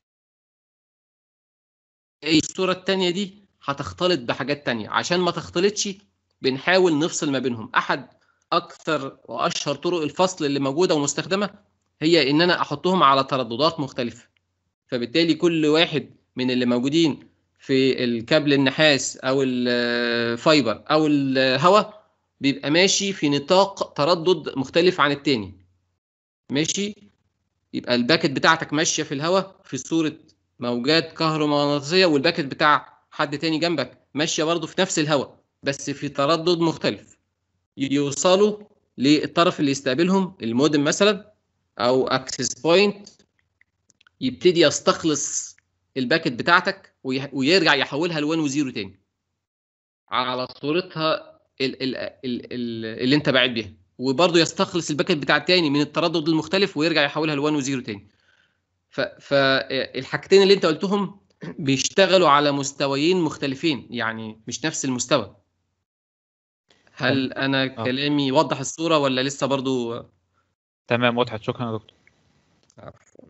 الصوره الثانيه دي هتختلط بحاجات تانية عشان ما تختلطش بنحاول نفصل ما بينهم احد اكثر واشهر طرق الفصل اللي موجوده ومستخدمه هي ان انا احطهم على ترددات مختلفه فبالتالي كل واحد من اللي موجودين في الكابل النحاس او الفايبر او الهواء بيبقى ماشي في نطاق تردد مختلف عن التاني ماشي يبقى الباكت بتاعتك ماشيه في الهواء في صوره موجات كهرومغناطيسيه والباكت بتاع حد تاني جنبك ماشيه برضه في نفس الهواء بس في تردد مختلف يوصلوا للطرف اللي يستقبلهم المودم مثلا او اكسس بوينت يبتدي يستخلص الباكت بتاعتك وي- ويرجع يحولها ل1 و0 تاني على صورتها ال ال ال ال اللي انت باعت بيها وبرضه يستخلص الباكت بتاع التاني من التردد المختلف ويرجع يحولها ل1 و0 تاني فالحاجتين اللي انت قلتهم بيشتغلوا على مستويين مختلفين يعني مش نفس المستوى هل انا آه. كلامي وضح الصورة ولا لسه برضو تمام وضحت شكرا يا دكتور عفوا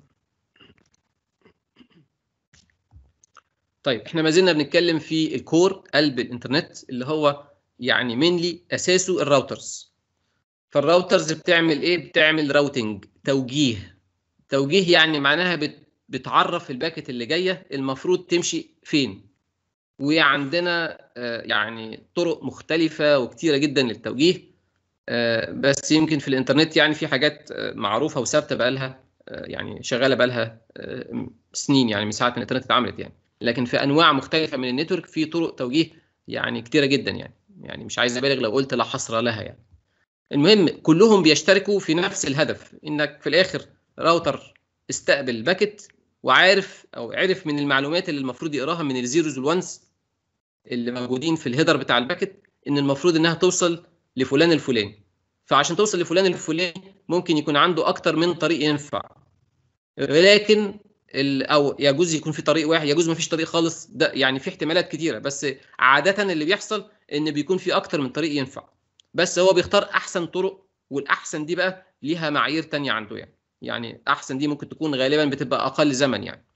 طيب احنا ما زلنا بنتكلم في الكور قلب الانترنت اللي هو يعني مينلي اساسه الراوترز فالراوترز بتعمل ايه بتعمل راوتنج توجيه توجيه يعني معناها بت بتعرف الباكت اللي جايه المفروض تمشي فين وعندنا آه، يعني طرق مختلفه وكتيره جدا للتوجيه آه، بس يمكن في الانترنت يعني في حاجات آه، معروفه وثابته بقالها آه، يعني شغاله بقالها آه، سنين يعني من ساعه ما الانترنت اتعملت يعني لكن في انواع مختلفه من النتورك في طرق توجيه يعني كتيره جدا يعني يعني مش عايز ابالغ لو قلت لا حصر لها يعني المهم كلهم بيشتركوا في نفس الهدف انك في الاخر راوتر استقبل باكت وعارف او عرف من المعلومات اللي المفروض يقراها من الزيروز والونز اللي موجودين في الهيدر بتاع الباكت ان المفروض انها توصل لفلان الفلاني فعشان توصل لفلان الفلاني ممكن يكون عنده اكتر من طريق ينفع ولكن ال- او يجوز يكون في طريق واحد يجوز ما فيش طريق خالص ده يعني في احتمالات كتيره بس عاده اللي بيحصل ان بيكون في اكتر من طريق ينفع بس هو بيختار احسن طرق والاحسن دي بقى ليها معايير تانية عنده يعني يعني احسن دي ممكن تكون غالبا بتبقى اقل زمن يعني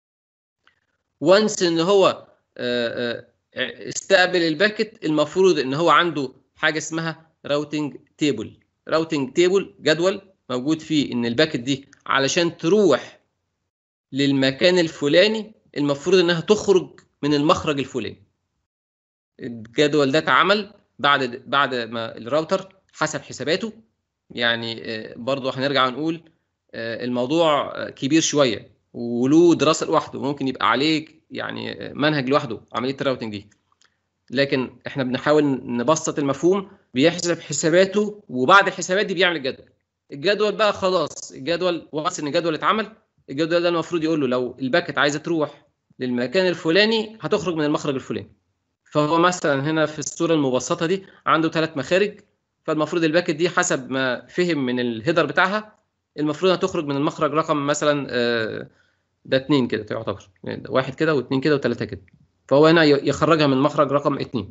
وانس ان هو آه، آه، استقبل الباكت المفروض ان هو عنده حاجه اسمها راوتنج تيبل راوتنج تيبل جدول موجود فيه ان الباكت دي علشان تروح للمكان الفلاني المفروض انها تخرج من المخرج الفلاني الجدول ده اتعمل بعد بعد ما الراوتر حسب حساباته يعني آه، برضه هنرجع نقول آه، الموضوع آه، كبير شويه وله دراسه لوحده ممكن يبقى عليه يعني آه، منهج لوحده عمليه الراوتنج دي لكن احنا بنحاول نبسط المفهوم بيحسب حساباته وبعد الحسابات دي بيعمل الجدول الجدول بقى خلاص الجدول وانس ان الجدول اتعمل الجدول ده المفروض يقول له لو الباكت عايزه تروح للمكان الفلاني هتخرج من المخرج الفلاني فهو مثلا هنا في الصوره المبسطه دي عنده ثلاث مخارج فالمفروض الباكت دي حسب ما فهم من الهيدر بتاعها المفروض هتخرج من المخرج رقم مثلا آه، ده اتنين كده يعتبر يعني ده واحد كده واثنين كده وثلاثه كده فهو هنا ي- يخرجها من مخرج رقم اتنين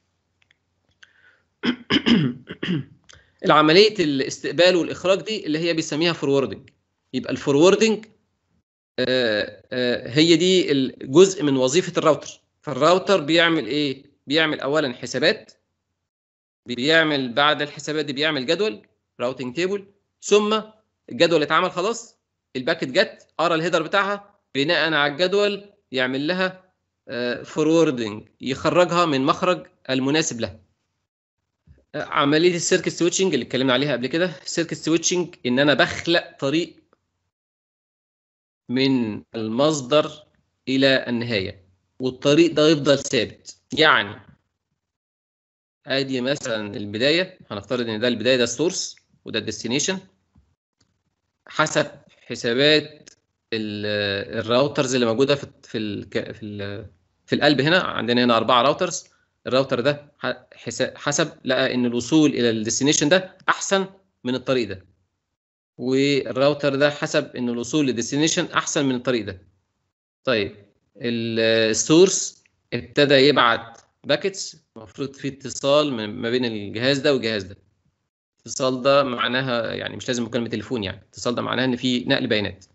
العمليه الاستقبال والاخراج دي اللي هي بيسميها فوروردنج يبقى الفوروردنج هي دي الجزء من وظيفه الراوتر فالراوتر بيعمل ايه بيعمل اولا حسابات بيعمل بعد الحسابات دي بيعمل جدول راوتنج تيبل ثم الجدول اتعمل خلاص الباكت جت قرا الهيدر بتاعها بناء على الجدول يعمل لها فوروردنج يخرجها من مخرج المناسب لها آه، عمليه السيركت سويتشنج اللي اتكلمنا عليها قبل كده السيركت سويتشنج ان انا بخلق طريق من المصدر الى النهايه والطريق ده يفضل ثابت يعني ادي مثلا البدايه هنفترض ان ده البدايه ده السورس وده الديستنيشن حسب حسابات ال- الراوترز اللي موجوده في في ال في ال في القلب هنا عندنا هنا اربعه راوترز الراوتر ده ح- حسا- حسب لقى ان الوصول الى الديستنيشن ده احسن من الطريق ده والراوتر ده حسب ان الوصول للديستنيشن احسن من الطريق ده طيب السورس ابتدى يبعت باكيتس المفروض في اتصال من- ما بين الجهاز ده والجهاز ده الاتصال ده معناها يعني مش لازم مكالمه تليفون يعني الاتصال ده معناها ان في نقل بيانات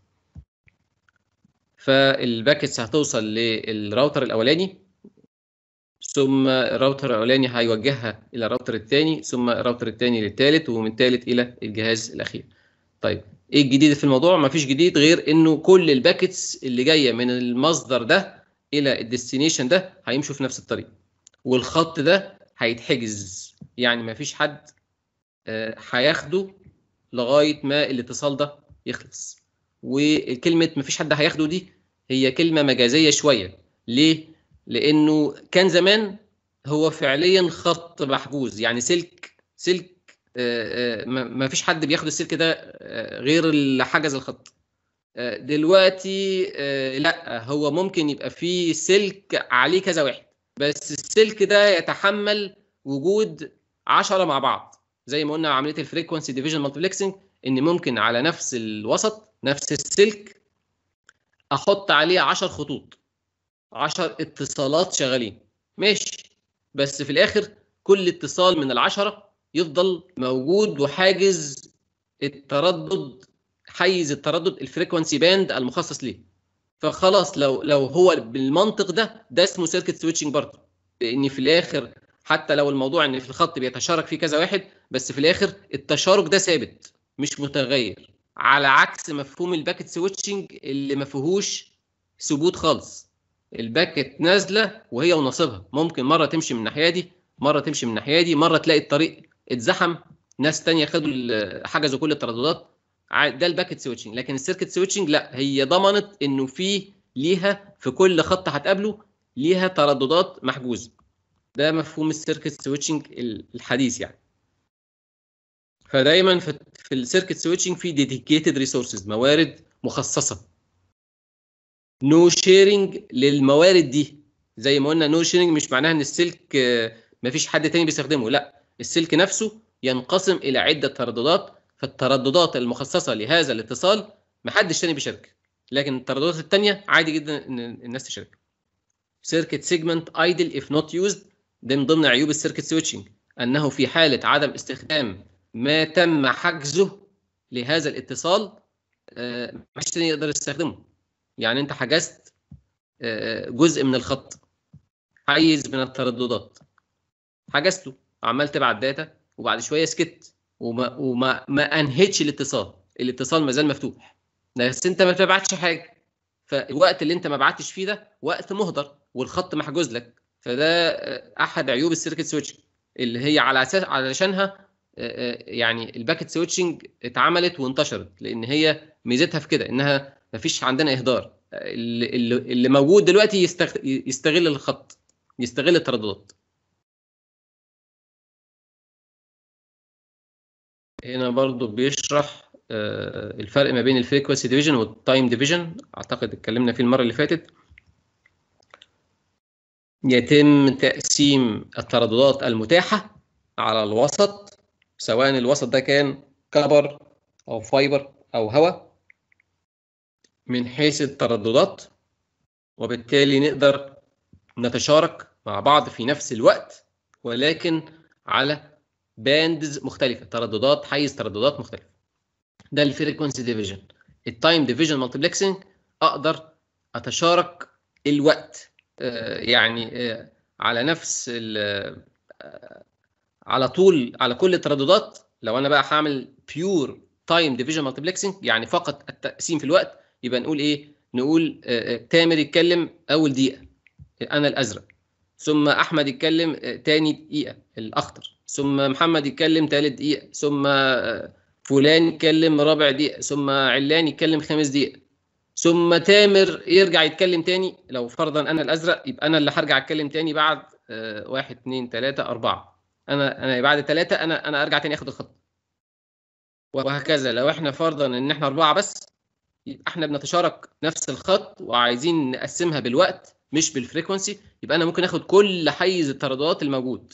فالباكيتس هتوصل للراوتر الاولاني ثم الراوتر الاولاني هيوجهها الى الراوتر الثاني ثم الراوتر الثاني للثالث ومن الثالث الى الجهاز الاخير طيب ايه الجديد في الموضوع مفيش جديد غير انه كل الباكيتس اللي جايه من المصدر ده الى الديستنيشن ده هيمشوا في نفس الطريق والخط ده هيتحجز يعني مفيش حد آه، هياخده لغايه ما الاتصال ده يخلص وكلمه مفيش حد هياخده دي هي كلمه مجازيه شويه ليه لانه كان زمان هو فعليا خط محجوز يعني سلك سلك آه، آه، ما ما فيش حد بياخد السلك ده آه، غير اللي حجز الخط آه، دلوقتي آه، لا هو ممكن يبقى فيه سلك عليه كذا واحد بس السلك ده يتحمل وجود 10 مع بعض زي ما قلنا عمليه الفريكونسي ديفيجن مالتيبلكسنج ان ممكن على نفس الوسط نفس السلك احط عليه 10 خطوط 10 اتصالات شغالين ماشي بس في الاخر كل اتصال من العشرة يفضل موجود وحاجز التردد حيز التردد الفريكونسي باند المخصص ليه فخلاص لو لو هو بالمنطق ده ده اسمه سيركت سويتشنج برضه لان في الاخر حتى لو الموضوع ان في الخط بيتشارك فيه كذا واحد بس في الاخر التشارك ده ثابت مش متغير على عكس مفهوم الباكت سويتشنج اللي ما فيهوش ثبوت خالص الباكت نازله وهي ونصيبها ممكن مره تمشي من الناحيه دي مره تمشي من الناحيه دي مره تلاقي الطريق اتزحم ناس تانية خدوا ال- حجزوا كل الترددات ع- ده الباكت سويتشنج لكن السيركت سويتشنج لا هي ضمنت انه في ليها في كل خط هتقابله ليها ترددات محجوزه ده مفهوم السيركت سويتشنج الحديث يعني فدايما في في السيركت سويتشنج في ديديكيتد ريسورسز موارد مخصصه نو شيرنج للموارد دي زي ما قلنا نو شيرنج مش معناها ان السلك آه، مفيش حد تاني بيستخدمه لا السلك نفسه ينقسم الى عده ترددات فالترددات المخصصه لهذا الاتصال محدش تاني بيشارك لكن الترددات التانيه عادي جدا ان الناس تشارك سيركت سيجمنت ايدل اف نوت يوزد ده من ضمن عيوب السيركت سويتشنج انه في حاله عدم استخدام ما تم حجزه لهذا الاتصال آه، مش تاني يقدر يستخدمه يعني انت حجزت آه، جزء من الخط حيز من الترددات حجزته عمال تبعت داتا وبعد شويه سكت وما وما ما انهتش الاتصال الاتصال ما زال مفتوح بس انت ما بتبعتش حاجه فالوقت اللي انت ما بعتش فيه ده وقت مهدر والخط محجوز لك فده آه، احد عيوب السيركت سويتش اللي هي على اساس علشانها آه، آه، يعني الباكت سويتشنج اتعملت وانتشرت لان هي ميزتها في كده انها ما فيش عندنا اهدار آه، اللي, اللي اللي موجود دلوقتي يستغ- يستغل الخط يستغل الترددات هنا برضو بيشرح آه، الفرق ما بين الفريكونسي ديفيجن والتايم ديفيجن اعتقد اتكلمنا فيه المره اللي فاتت يتم تقسيم الترددات المتاحه على الوسط سواء الوسط ده كان كبر او فايبر او هواء من حيث الترددات وبالتالي نقدر نتشارك مع بعض في نفس الوقت ولكن على باندز مختلفه ترددات حيز ترددات مختلفه ده الفريكونسي ديفيجن التايم ديفيجن مالتيبلكسنج اقدر اتشارك الوقت آه، يعني آه، على نفس ال- آه، على طول على كل الترددات لو انا بقى هعمل بيور تايم ديفيجن مالتيبلكسنج يعني فقط التقسيم في الوقت يبقى نقول ايه نقول آه، آه، تامر يتكلم اول دقيقه انا الازرق ثم احمد يتكلم آه، تاني دقيقه الاخضر ثم محمد يتكلم تالت دقيقه ثم آه، فلان يتكلم رابع دقيقه ثم علان يتكلم خامس دقيقه ثم تامر يرجع يتكلم تاني لو فرضا انا الازرق يبقى انا اللي هرجع اتكلم تاني بعد آه، واحد اتنين تلاته اربعه انا انا بعد ثلاثه انا انا ارجع تاني اخد الخط وهكذا لو احنا فرضا ان احنا اربعه بس يبقى احنا بنتشارك نفس الخط وعايزين نقسمها بالوقت مش بالفريكونسي يبقى انا ممكن اخد كل حيز الترددات الموجود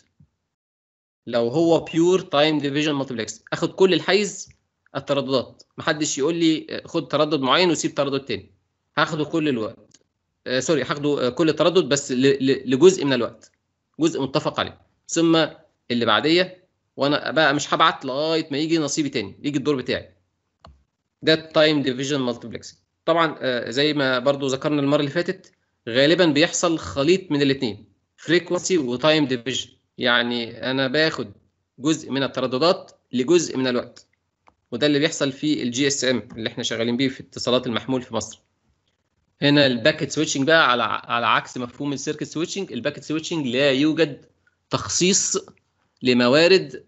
لو هو بيور تايم ديفيجن مالتيبلكس اخد كل الحيز الترددات محدش يقول لي آه، خد تردد معين وسيب تردد تاني هاخده كل الوقت آه سوري هاخده آه، كل تردد بس ل- ل- لجزء من الوقت جزء متفق عليه ثم اللي بعديه وانا بقى مش هبعت لغايه ما يجي نصيبي تاني يجي الدور بتاعي ده التايم ديفيجن مالتيبلكسنج طبعا آه، زي ما برضو ذكرنا المره اللي فاتت غالبا بيحصل خليط من الاثنين فريكونسي وتايم ديفيجن يعني انا باخد جزء من الترددات لجزء من الوقت وده اللي بيحصل في الجي اس ام اللي احنا شغالين بيه في اتصالات المحمول في مصر هنا الباكت سويتشنج بقى على على عكس مفهوم السيركت سويتشنج الباكت سويتشنج لا يوجد تخصيص لموارد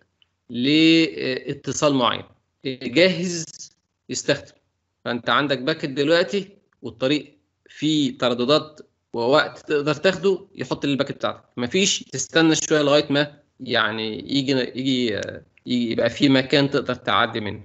لاتصال معين جاهز يستخدم فانت عندك باكت دلوقتي والطريق فيه ترددات ووقت تقدر تاخده يحط لي الباكت بتاعتك مفيش تستنى شويه لغايه ما يعني يجي يجي يجي يبقى في مكان تقدر تعدي منه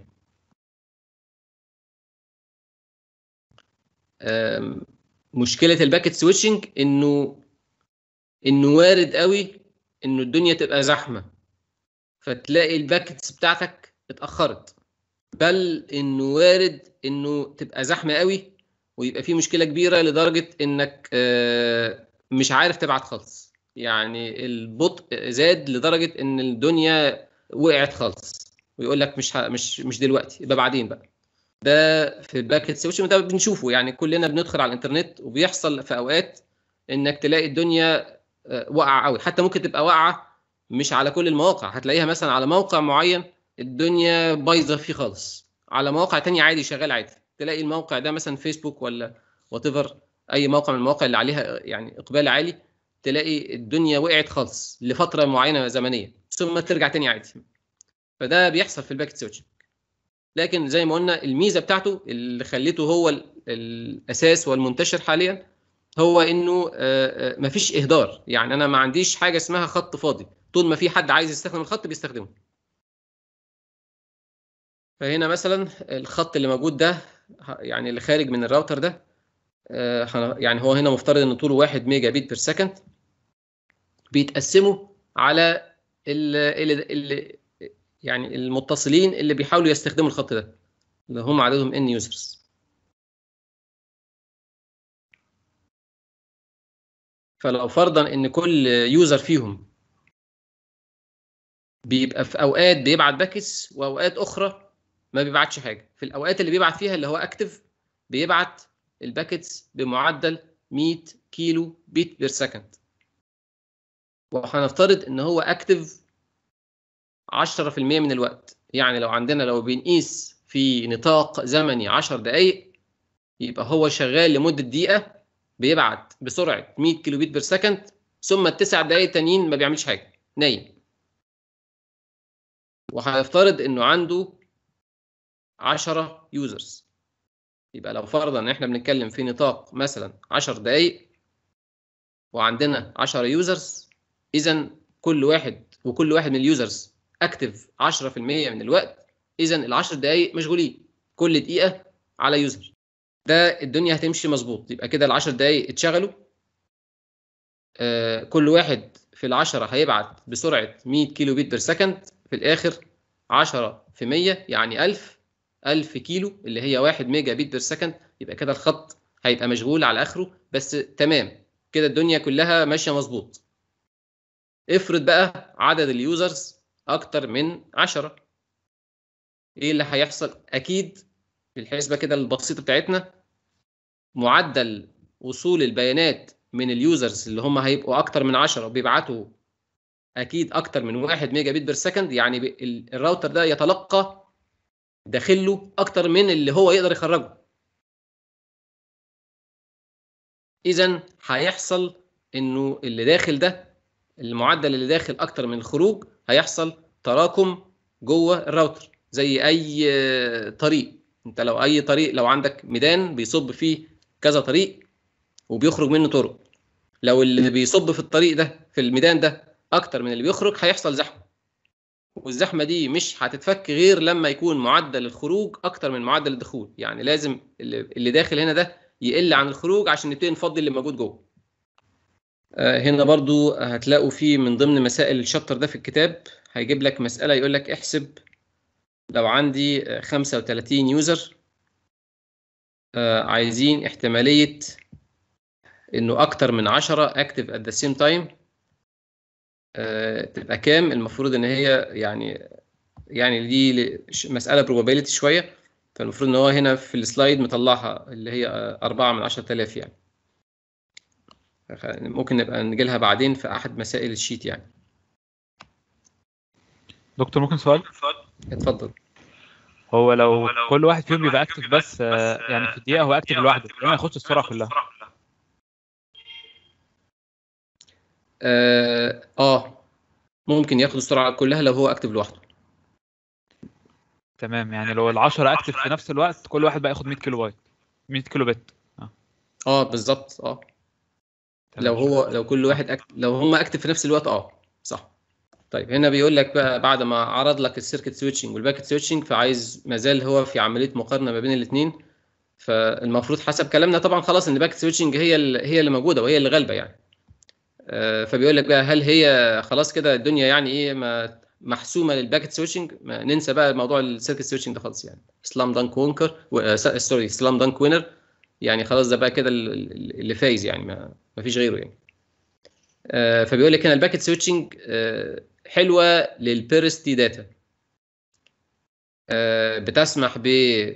أم، مشكله الباكت سويتشنج انه انه وارد قوي انه الدنيا تبقى زحمه فتلاقي الباكتس بتاعتك اتاخرت بل انه وارد انه تبقى زحمه قوي ويبقى في مشكله كبيره لدرجه انك آه، مش عارف تبعت خالص يعني البطء زاد لدرجه ان الدنيا وقعت خالص ويقول لك مش ه- مش مش دلوقتي يبقى بعدين بقى ده في الباكت سويتش ده بنشوفه يعني كلنا بندخل على الانترنت وبيحصل في اوقات انك تلاقي الدنيا آه، واقعه قوي حتى ممكن تبقى واقعه مش على كل المواقع هتلاقيها مثلا على موقع معين الدنيا بايظه فيه خالص على مواقع تانية عادي شغال عادي تلاقي الموقع ده مثلا فيسبوك ولا وات اي موقع من المواقع اللي عليها يعني اقبال عالي تلاقي الدنيا وقعت خالص لفتره معينه زمنيه ثم ترجع تاني عادي فده بيحصل في الباكت سويتش لكن زي ما قلنا الميزه بتاعته اللي خليته هو ال- الاساس والمنتشر حاليا هو انه آه، آه، مفيش اهدار يعني انا ما عنديش حاجه اسمها خط فاضي طول ما في حد عايز يستخدم الخط بيستخدمه فهنا مثلا الخط اللي موجود ده ه- يعني اللي خارج من الراوتر ده آه، هن- يعني هو هنا مفترض ان طوله 1 ميجا بيت بير سكند بيتقسموا على ال ال ال يعني المتصلين اللي بيحاولوا يستخدموا الخط ده اللي هم عددهم ان يوزرز فلو فرضا ان كل يوزر فيهم بيبقى في اوقات بيبعت باكس واوقات اخرى ما بيبعتش حاجه في الاوقات اللي بيبعت فيها اللي هو اكتف بيبعت الباكتس بمعدل 100 كيلو بيت بير سكند وهنفترض ان هو اكتف 10% من الوقت يعني لو عندنا لو بنقيس في نطاق زمني 10 دقائق يبقى هو شغال لمده دقيقه بيبعت بسرعه 100 كيلو بيت بير سكند ثم التسع دقائق التانيين ما بيعملش حاجه نايم وهنفترض انه عنده 10 يوزرز يبقى لو فرضا ان احنا بنتكلم في نطاق مثلا 10 دقائق وعندنا 10 يوزرز اذا كل واحد وكل واحد من اليوزرز اكتف 10% من الوقت اذا ال 10 دقائق مشغولين كل دقيقه على يوزر ده الدنيا هتمشي مظبوط يبقى كده ال 10 دقائق اتشغلوا آه كل واحد في ال 10 هيبعت بسرعه 100 كيلو بيت بير سكند في الاخر 10 في 100 يعني 1000 1000 كيلو اللي هي 1 ميجا بيت بير سكند يبقى كده الخط هيبقى مشغول على اخره بس تمام كده الدنيا كلها ماشيه مظبوط افرض بقى عدد اليوزرز اكتر من 10 ايه اللي هيحصل اكيد بالحسبه كده البسيطه بتاعتنا معدل وصول البيانات من اليوزرز اللي هم هيبقوا اكتر من 10 وبيبعتوا اكيد اكتر من 1 ميجا بيت بير سكند يعني ب- ال- الراوتر ده يتلقى داخله اكتر من اللي هو يقدر يخرجه اذا هيحصل انه اللي داخل ده المعدل اللي داخل اكتر من الخروج هيحصل تراكم جوه الراوتر زي اي آه، طريق انت لو اي طريق لو عندك ميدان بيصب فيه كذا طريق وبيخرج منه طرق لو اللي بيصب في الطريق ده في الميدان ده اكتر من اللي بيخرج هيحصل زحمه والزحمه دي مش هتتفك غير لما يكون معدل الخروج اكتر من معدل الدخول يعني لازم اللي اللي داخل هنا ده يقل عن الخروج عشان نبتدي نفضي اللي موجود جوه آه، هنا برضو هتلاقوا في من ضمن مسائل الشابتر ده في الكتاب هيجيب لك مسألة يقول لك احسب لو عندي آه، 35 يوزر آه، عايزين احتمالية انه اكتر من 10 اكتف at the same time آه، تبقى كام المفروض ان هي يعني يعني دي ل- ش- مسألة probability شوية فالمفروض ان هو هنا في السلايد مطلعها اللي هي آه، 4 من 10000 يعني فخ- ممكن نبقى نجي لها بعدين في احد مسائل الشيت يعني دكتور ممكن سؤال اتفضل هو لو كل واحد فيهم يبقى اكتف بس آه، يعني في الدقيقه هو اكتف لوحده ليه ما ياخدش السرعه كلها اه آه، ممكن ياخد السرعه كلها لو هو اكتف لوحده تمام يعني لو ال10 اكتف في نفس الوقت كل واحد بقى ياخد 100 كيلو بايت 100 كيلو بت اه بالظبط اه تمام، لو هو شكراً. لو كل واحد أكتف لو هم اكتف في نفس الوقت اه صح طيب هنا بيقول لك بقى بعد ما عرض لك السيركت سويتشنج والباكت سويتشنج فعايز ما زال هو في عمليه مقارنه ما بين الاثنين فالمفروض حسب كلامنا طبعا خلاص ان الباكت سويتشنج هي اللي هي اللي موجوده وهي اللي غالبه يعني آه، فبيقول لك بقى هل هي خلاص كده الدنيا يعني ايه ما محسومه للباكت سويتشنج ما ننسى بقى موضوع السيركت سويتشنج ده خالص يعني سلام دانك وينكر سوري سلام دانك وينر يعني خلاص ده بقى كده ال- ال- اللي فايز يعني ما ما فيش غيره يعني آه، فبيقول لك هنا الباكت سويتشنج آه، حلوه للبيرستي داتا بتسمح ب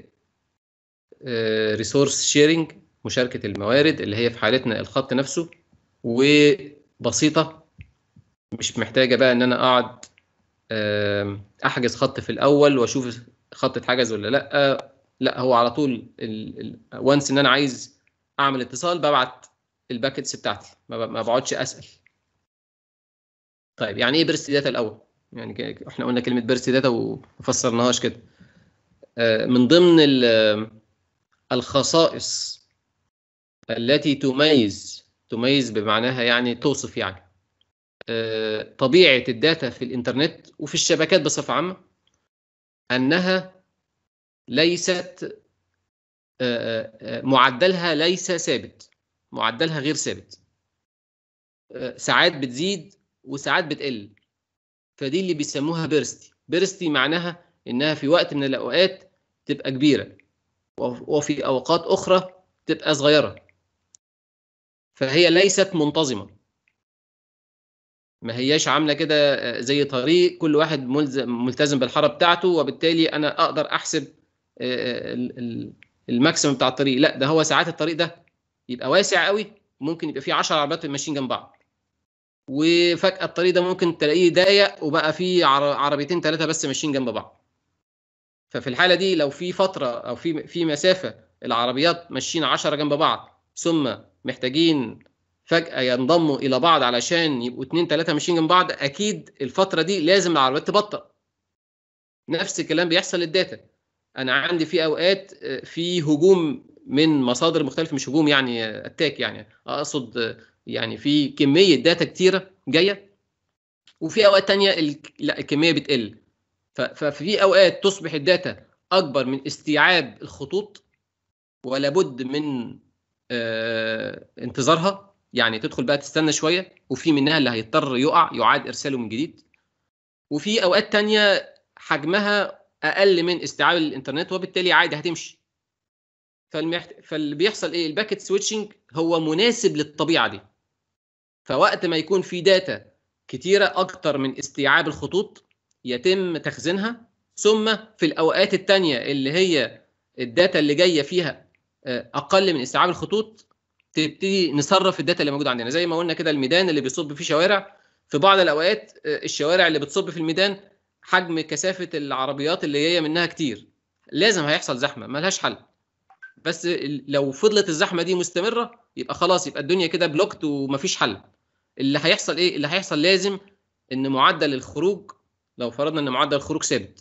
ريسورس شيرنج مشاركه الموارد اللي هي في حالتنا الخط نفسه وبسيطه مش محتاجه بقى ان انا اقعد آم، احجز خط في الاول واشوف خط اتحجز ولا لا لا هو على طول وانس ان انا عايز اعمل اتصال ببعت الباكتس بتاعتي ما ب- ما بقعدش اسال طيب يعني ايه بيرست داتا الاول يعني ك- احنا قلنا كلمه بيرست داتا وما فسرناهاش كده آه، من ضمن ال- الخصائص التي تميز تميز بمعناها يعني توصف يعني آه، طبيعه الداتا في الانترنت وفي الشبكات بصفه عامه انها ليست آه، آه، معدلها ليس ثابت معدلها غير ثابت آه، ساعات بتزيد وساعات بتقل فدي اللي بيسموها بيرستي بيرستي معناها انها في وقت من الاوقات تبقى كبيره وف- وفي اوقات اخرى تبقى صغيره فهي ليست منتظمه ما هياش عامله كده آه، زي طريق كل واحد ملزم ملتزم بالحاره بتاعته وبالتالي انا اقدر احسب آه، ال- ال- الماكسيمم بتاع الطريق لا ده هو ساعات الطريق ده يبقى واسع قوي ممكن يبقى فيه 10 عربيات ماشيين جنب بعض وفجاه الطريق ده ممكن تلاقيه ضيق وبقى فيه عر- عربيتين ثلاثه بس ماشيين جنب بعض ففي الحاله دي لو في فتره او في في مسافه العربيات ماشيين 10 جنب بعض ثم محتاجين فجاه ينضموا الى بعض علشان يبقوا اتنين ثلاثه ماشيين جنب بعض اكيد الفتره دي لازم العربيات تبطأ نفس الكلام بيحصل للداتا انا عندي في اوقات آه، في هجوم من مصادر مختلفه مش هجوم يعني اتاك يعني اقصد آه، يعني في كميه داتا كتيره جايه وفي اوقات تانية ال- لا الكميه بتقل ف- ففي اوقات تصبح الداتا اكبر من استيعاب الخطوط ولا بد من آه، انتظارها يعني تدخل بقى تستنى شويه وفي منها اللي هيضطر يقع يعاد ارساله من جديد وفي اوقات تانية حجمها اقل من استيعاب الانترنت وبالتالي عادي هتمشي فالمحت... فاللي بيحصل ايه الباكت سويتشنج هو مناسب للطبيعه دي فوقت ما يكون في داتا كتيره اكتر من استيعاب الخطوط يتم تخزينها ثم في الاوقات التانية اللي هي الداتا اللي جايه فيها آه، اقل من استيعاب الخطوط تبتدي نصرف الداتا اللي موجوده عندنا زي ما قلنا كده الميدان اللي بيصب فيه شوارع في بعض الاوقات آه، الشوارع اللي بتصب في الميدان حجم كثافه العربيات اللي جايه منها كتير لازم هيحصل زحمه ملهاش حل بس ال- لو فضلت الزحمه دي مستمره يبقى خلاص يبقى الدنيا كده بلوكت ومفيش حل اللي هيحصل ايه اللي هيحصل لازم ان معدل الخروج لو فرضنا ان معدل الخروج ثابت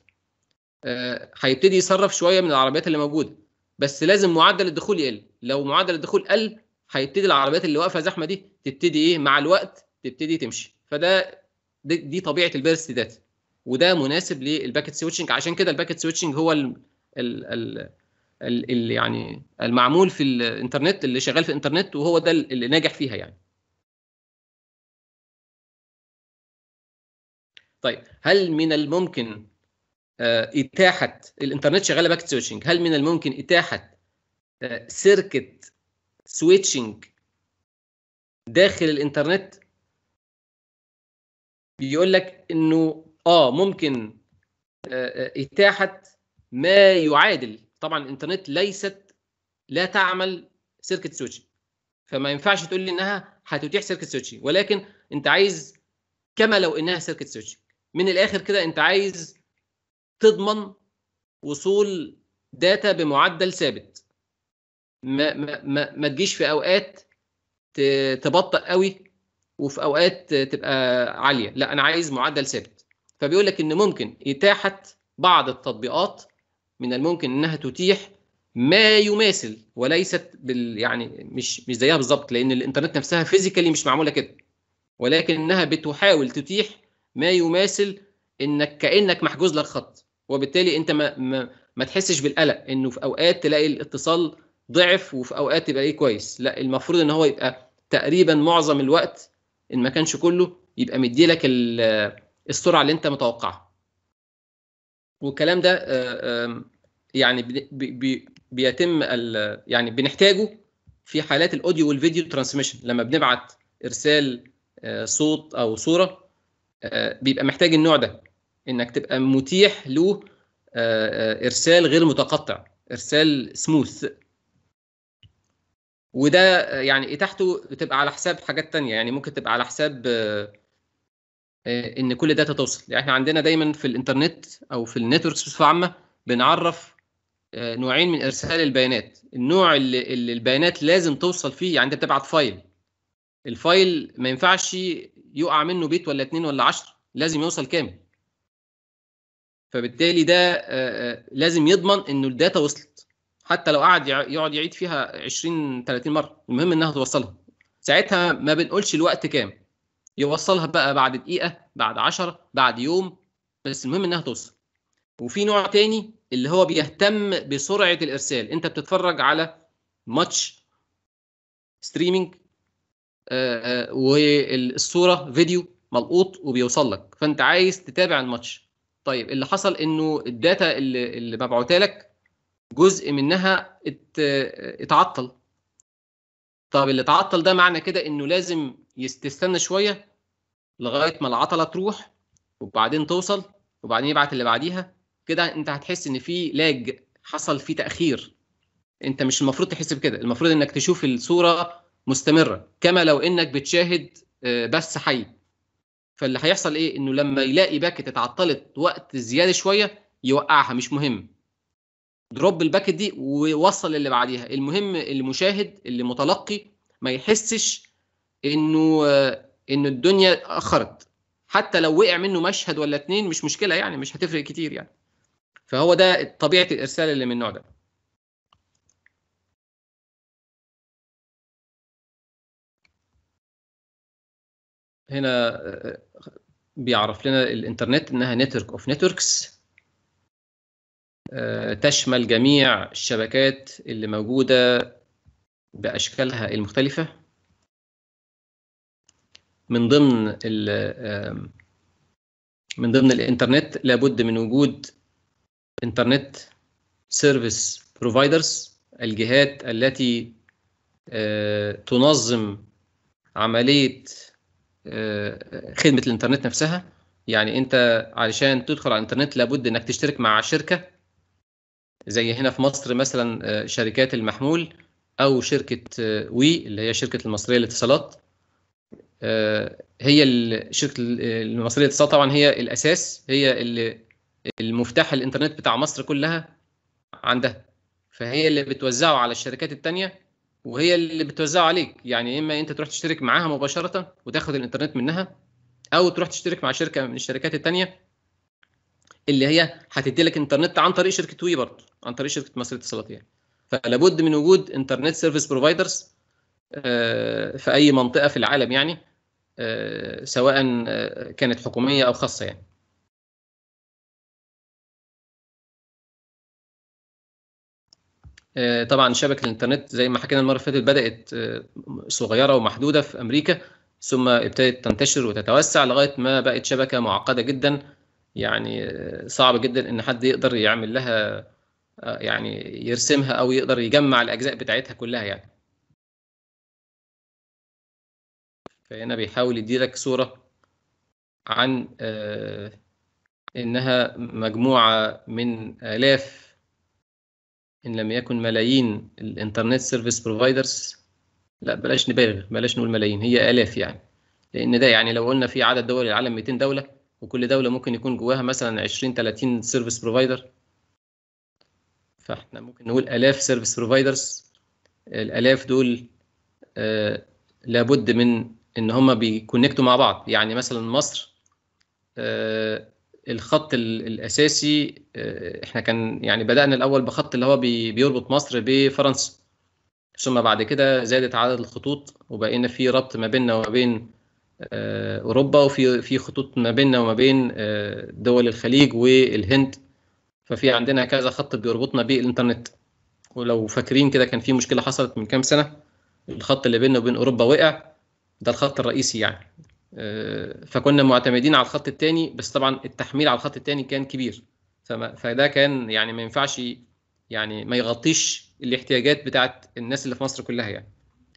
آه، هيبتدي يصرف شويه من العربيات اللي موجوده بس لازم معدل الدخول يقل لو معدل الدخول قل هيبتدي العربيات اللي واقفه زحمه دي تبتدي ايه مع الوقت تبتدي تمشي فده دي, دي طبيعه البيرست داتا وده مناسب للباكت سويتشنج عشان كده الباكت سويتشنج هو ال ال ال ال ال يعني المعمول في الانترنت اللي شغال في الانترنت وهو ده اللي ناجح فيها يعني طيب هل من الممكن آه، اتاحه الانترنت شغاله باكت سويتشنج هل من الممكن اتاحه آه، سيركت سويتشنج داخل الانترنت بيقول لك انه اه ممكن آه، آه، اتاحه ما يعادل طبعا الانترنت ليست لا تعمل سيركت سويتشنج فما ينفعش تقول لي انها هتتيح سيركت سويتشنج ولكن انت عايز كما لو انها سيركت سويتشنج من الاخر كده انت عايز تضمن وصول داتا بمعدل ثابت ما ما ما, ما تجيش في اوقات ت- تبطأ قوي وفي اوقات تبقى عاليه لا انا عايز معدل ثابت فبيقول لك ان ممكن اتاحه بعض التطبيقات من الممكن انها تتيح ما يماثل وليست بال يعني مش مش زيها بالظبط لان الانترنت نفسها فيزيكالي مش معموله كده ولكنها بتحاول تتيح ما يماثل انك كانك محجوز لك خط وبالتالي انت ما ما, ما تحسش بالقلق انه في اوقات تلاقي الاتصال ضعف وفي اوقات تبقى ايه كويس لا المفروض ان هو يبقى تقريبا معظم الوقت ان ما كانش كله يبقى مدي لك السرعه اللي انت متوقعها والكلام ده آه، آم، يعني بي- بي- بيتم ال- يعني بنحتاجه في حالات الاوديو والفيديو ترانسميشن لما بنبعت ارسال آه، صوت او صوره آه، بيبقى محتاج النوع ده انك تبقى متيح له آه، آه، ارسال غير متقطع ارسال سموث وده آه، يعني اتاحته بتبقى على حساب حاجات تانية يعني ممكن تبقى على حساب آه، آه، ان كل داتا توصل يعني احنا عندنا دايما في الانترنت او في النتوركس بصفه عامه بنعرف آه، نوعين من ارسال البيانات النوع اللي, اللي البيانات لازم توصل فيه يعني انت بتبعت فايل الفايل ما ينفعش يقع منه بيت ولا اتنين ولا عشر لازم يوصل كامل فبالتالي ده آه، آه، لازم يضمن انه الداتا وصلت حتى لو قعد يع- يقعد يعيد فيها 20 30 مره المهم انها توصلها ساعتها ما بنقولش الوقت كام يوصلها بقى بعد دقيقه بعد 10 بعد يوم بس المهم انها توصل وفي نوع تاني اللي هو بيهتم بسرعه الارسال انت بتتفرج على ماتش ستريمينج آه، آه، والصوره فيديو ملقوط وبيوصل لك فانت عايز تتابع الماتش طيب اللي حصل انه الداتا اللي اللي مبعوته لك جزء منها ات- اتعطل طب اللي اتعطل ده معنى كده انه لازم يس- تستنى شويه لغايه ما العطله تروح وبعدين توصل وبعدين يبعت اللي بعديها كده انت هتحس ان في لاج حصل في تاخير انت مش المفروض تحس بكده المفروض انك تشوف الصوره مستمره كما لو انك بتشاهد آه، بث حي فاللي هيحصل ايه انه لما يلاقي باكت اتعطلت وقت زياده شويه يوقعها مش مهم دروب الباكت دي ووصل اللي بعديها المهم المشاهد اللي متلقي ما يحسش انه آه، انه الدنيا اخرت حتى لو وقع منه مشهد ولا اتنين مش مشكله يعني مش هتفرق كتير يعني فهو ده طبيعه الارسال اللي من النوع ده هنا آه، بيعرف لنا الانترنت انها نتورك اوف نتوركس تشمل جميع الشبكات اللي موجوده باشكالها المختلفه من ضمن ال آم، من ضمن الانترنت لابد من وجود انترنت سيرفيس بروفايدرز الجهات التي آه، تنظم عمليه آه، خدمه الانترنت نفسها يعني انت علشان تدخل على الانترنت لابد انك تشترك مع شركه زي هنا في مصر مثلا آه، شركات المحمول او شركه آه، وي اللي هي شركه المصريه للاتصالات آه، هي ال- شركه ال- المصريه للاتصالات طبعا هي الاساس هي اللي المفتاح الانترنت بتاع مصر كلها عندها فهي اللي بتوزعه على الشركات التانية وهي اللي بتوزعه عليك يعني اما انت تروح تشترك معاها مباشره وتاخد الانترنت منها او تروح تشترك مع شركه من الشركات التانية اللي هي هتدي لك انترنت عن طريق شركه وي برضه عن طريق شركه مصر الاتصالات يعني فلا بد من وجود انترنت سيرفيس بروفايدرز في اي منطقه في العالم يعني آه، سواء آه، كانت حكوميه او خاصه يعني آه، طبعا شبكه الانترنت زي ما حكينا المره اللي فاتت بدات آه، صغيره ومحدوده في امريكا ثم ابتدت تنتشر وتتوسع لغايه ما بقت شبكه معقده جدا يعني آه، صعب جدا ان حد يقدر يعمل لها آه، يعني يرسمها او يقدر يجمع الاجزاء بتاعتها كلها يعني فهنا بيحاول يديلك صوره عن آه، انها مجموعه من الاف ان لم يكن ملايين الانترنت سيرفيس بروفايدرز لا بلاش نبالغ بلاش نقول ملايين هي الاف يعني لان ده يعني لو قلنا في عدد دول العالم 200 دوله وكل دوله ممكن يكون جواها مثلا 20 30 سيرفيس بروفايدر فاحنا ممكن نقول الاف سيرفيس بروفايدرز الالاف دول آه لابد من ان هم بيكونكتوا مع بعض يعني مثلا مصر آه الخط ال- الاساسي آه، احنا كان يعني بدانا الاول بخط اللي هو بي- بيربط مصر بفرنسا ثم بعد كده زادت عدد الخطوط وبقينا في ربط ما بيننا وما بين آه، اوروبا وفي في خطوط ما بيننا وما بين آه، دول الخليج والهند ففي عندنا كذا خط بيربطنا بالانترنت ولو فاكرين كده كان في مشكله حصلت من كام سنه الخط اللي بيننا وبين اوروبا وقع ده الخط الرئيسي يعني آه، فكنا معتمدين على الخط الثاني بس طبعا التحميل على الخط الثاني كان كبير فما فده كان يعني ما ينفعش يعني ما يغطيش الاحتياجات بتاعت الناس اللي في مصر كلها يعني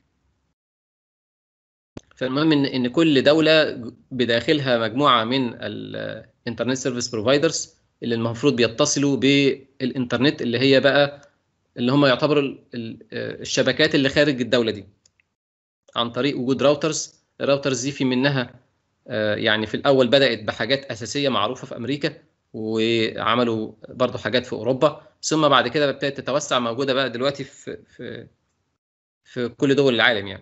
فالمهم ان ان كل دوله بداخلها مجموعه من الانترنت سيرفيس بروفايدرز اللي المفروض بيتصلوا بالانترنت اللي هي بقى اللي هم يعتبروا ال- ال- الشبكات اللي خارج الدوله دي عن طريق وجود راوترز الراوترز دي في منها آه، يعني في الاول بدات بحاجات اساسيه معروفه في امريكا وعملوا برضو حاجات في اوروبا ثم بعد كده ابتدت تتوسع موجوده بقى دلوقتي في في في كل دول العالم يعني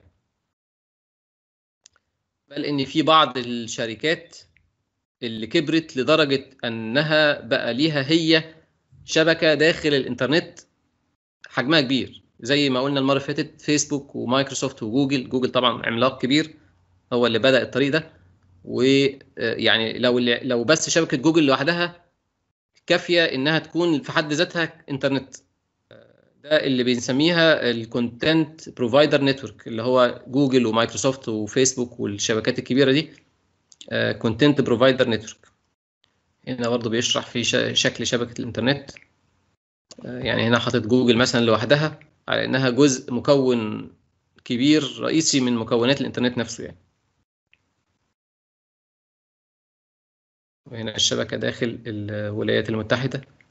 بل ان في بعض الشركات اللي كبرت لدرجه انها بقى ليها هي شبكه داخل الانترنت حجمها كبير زي ما قلنا المره اللي فاتت فيسبوك ومايكروسوفت وجوجل جوجل طبعا عملاق كبير هو اللي بدا الطريق ده ويعني لو لو بس شبكه جوجل لوحدها كافيه انها تكون في حد ذاتها انترنت ده اللي بنسميها الكونتنت بروفايدر نتورك اللي هو جوجل ومايكروسوفت وفيسبوك والشبكات الكبيره دي كونتنت بروفايدر نتورك هنا برضه بيشرح في شكل شبكه الانترنت يعني هنا حاطط جوجل مثلا لوحدها على انها جزء مكون كبير رئيسي من مكونات الانترنت نفسه يعني وهنا الشبكه داخل الولايات المتحده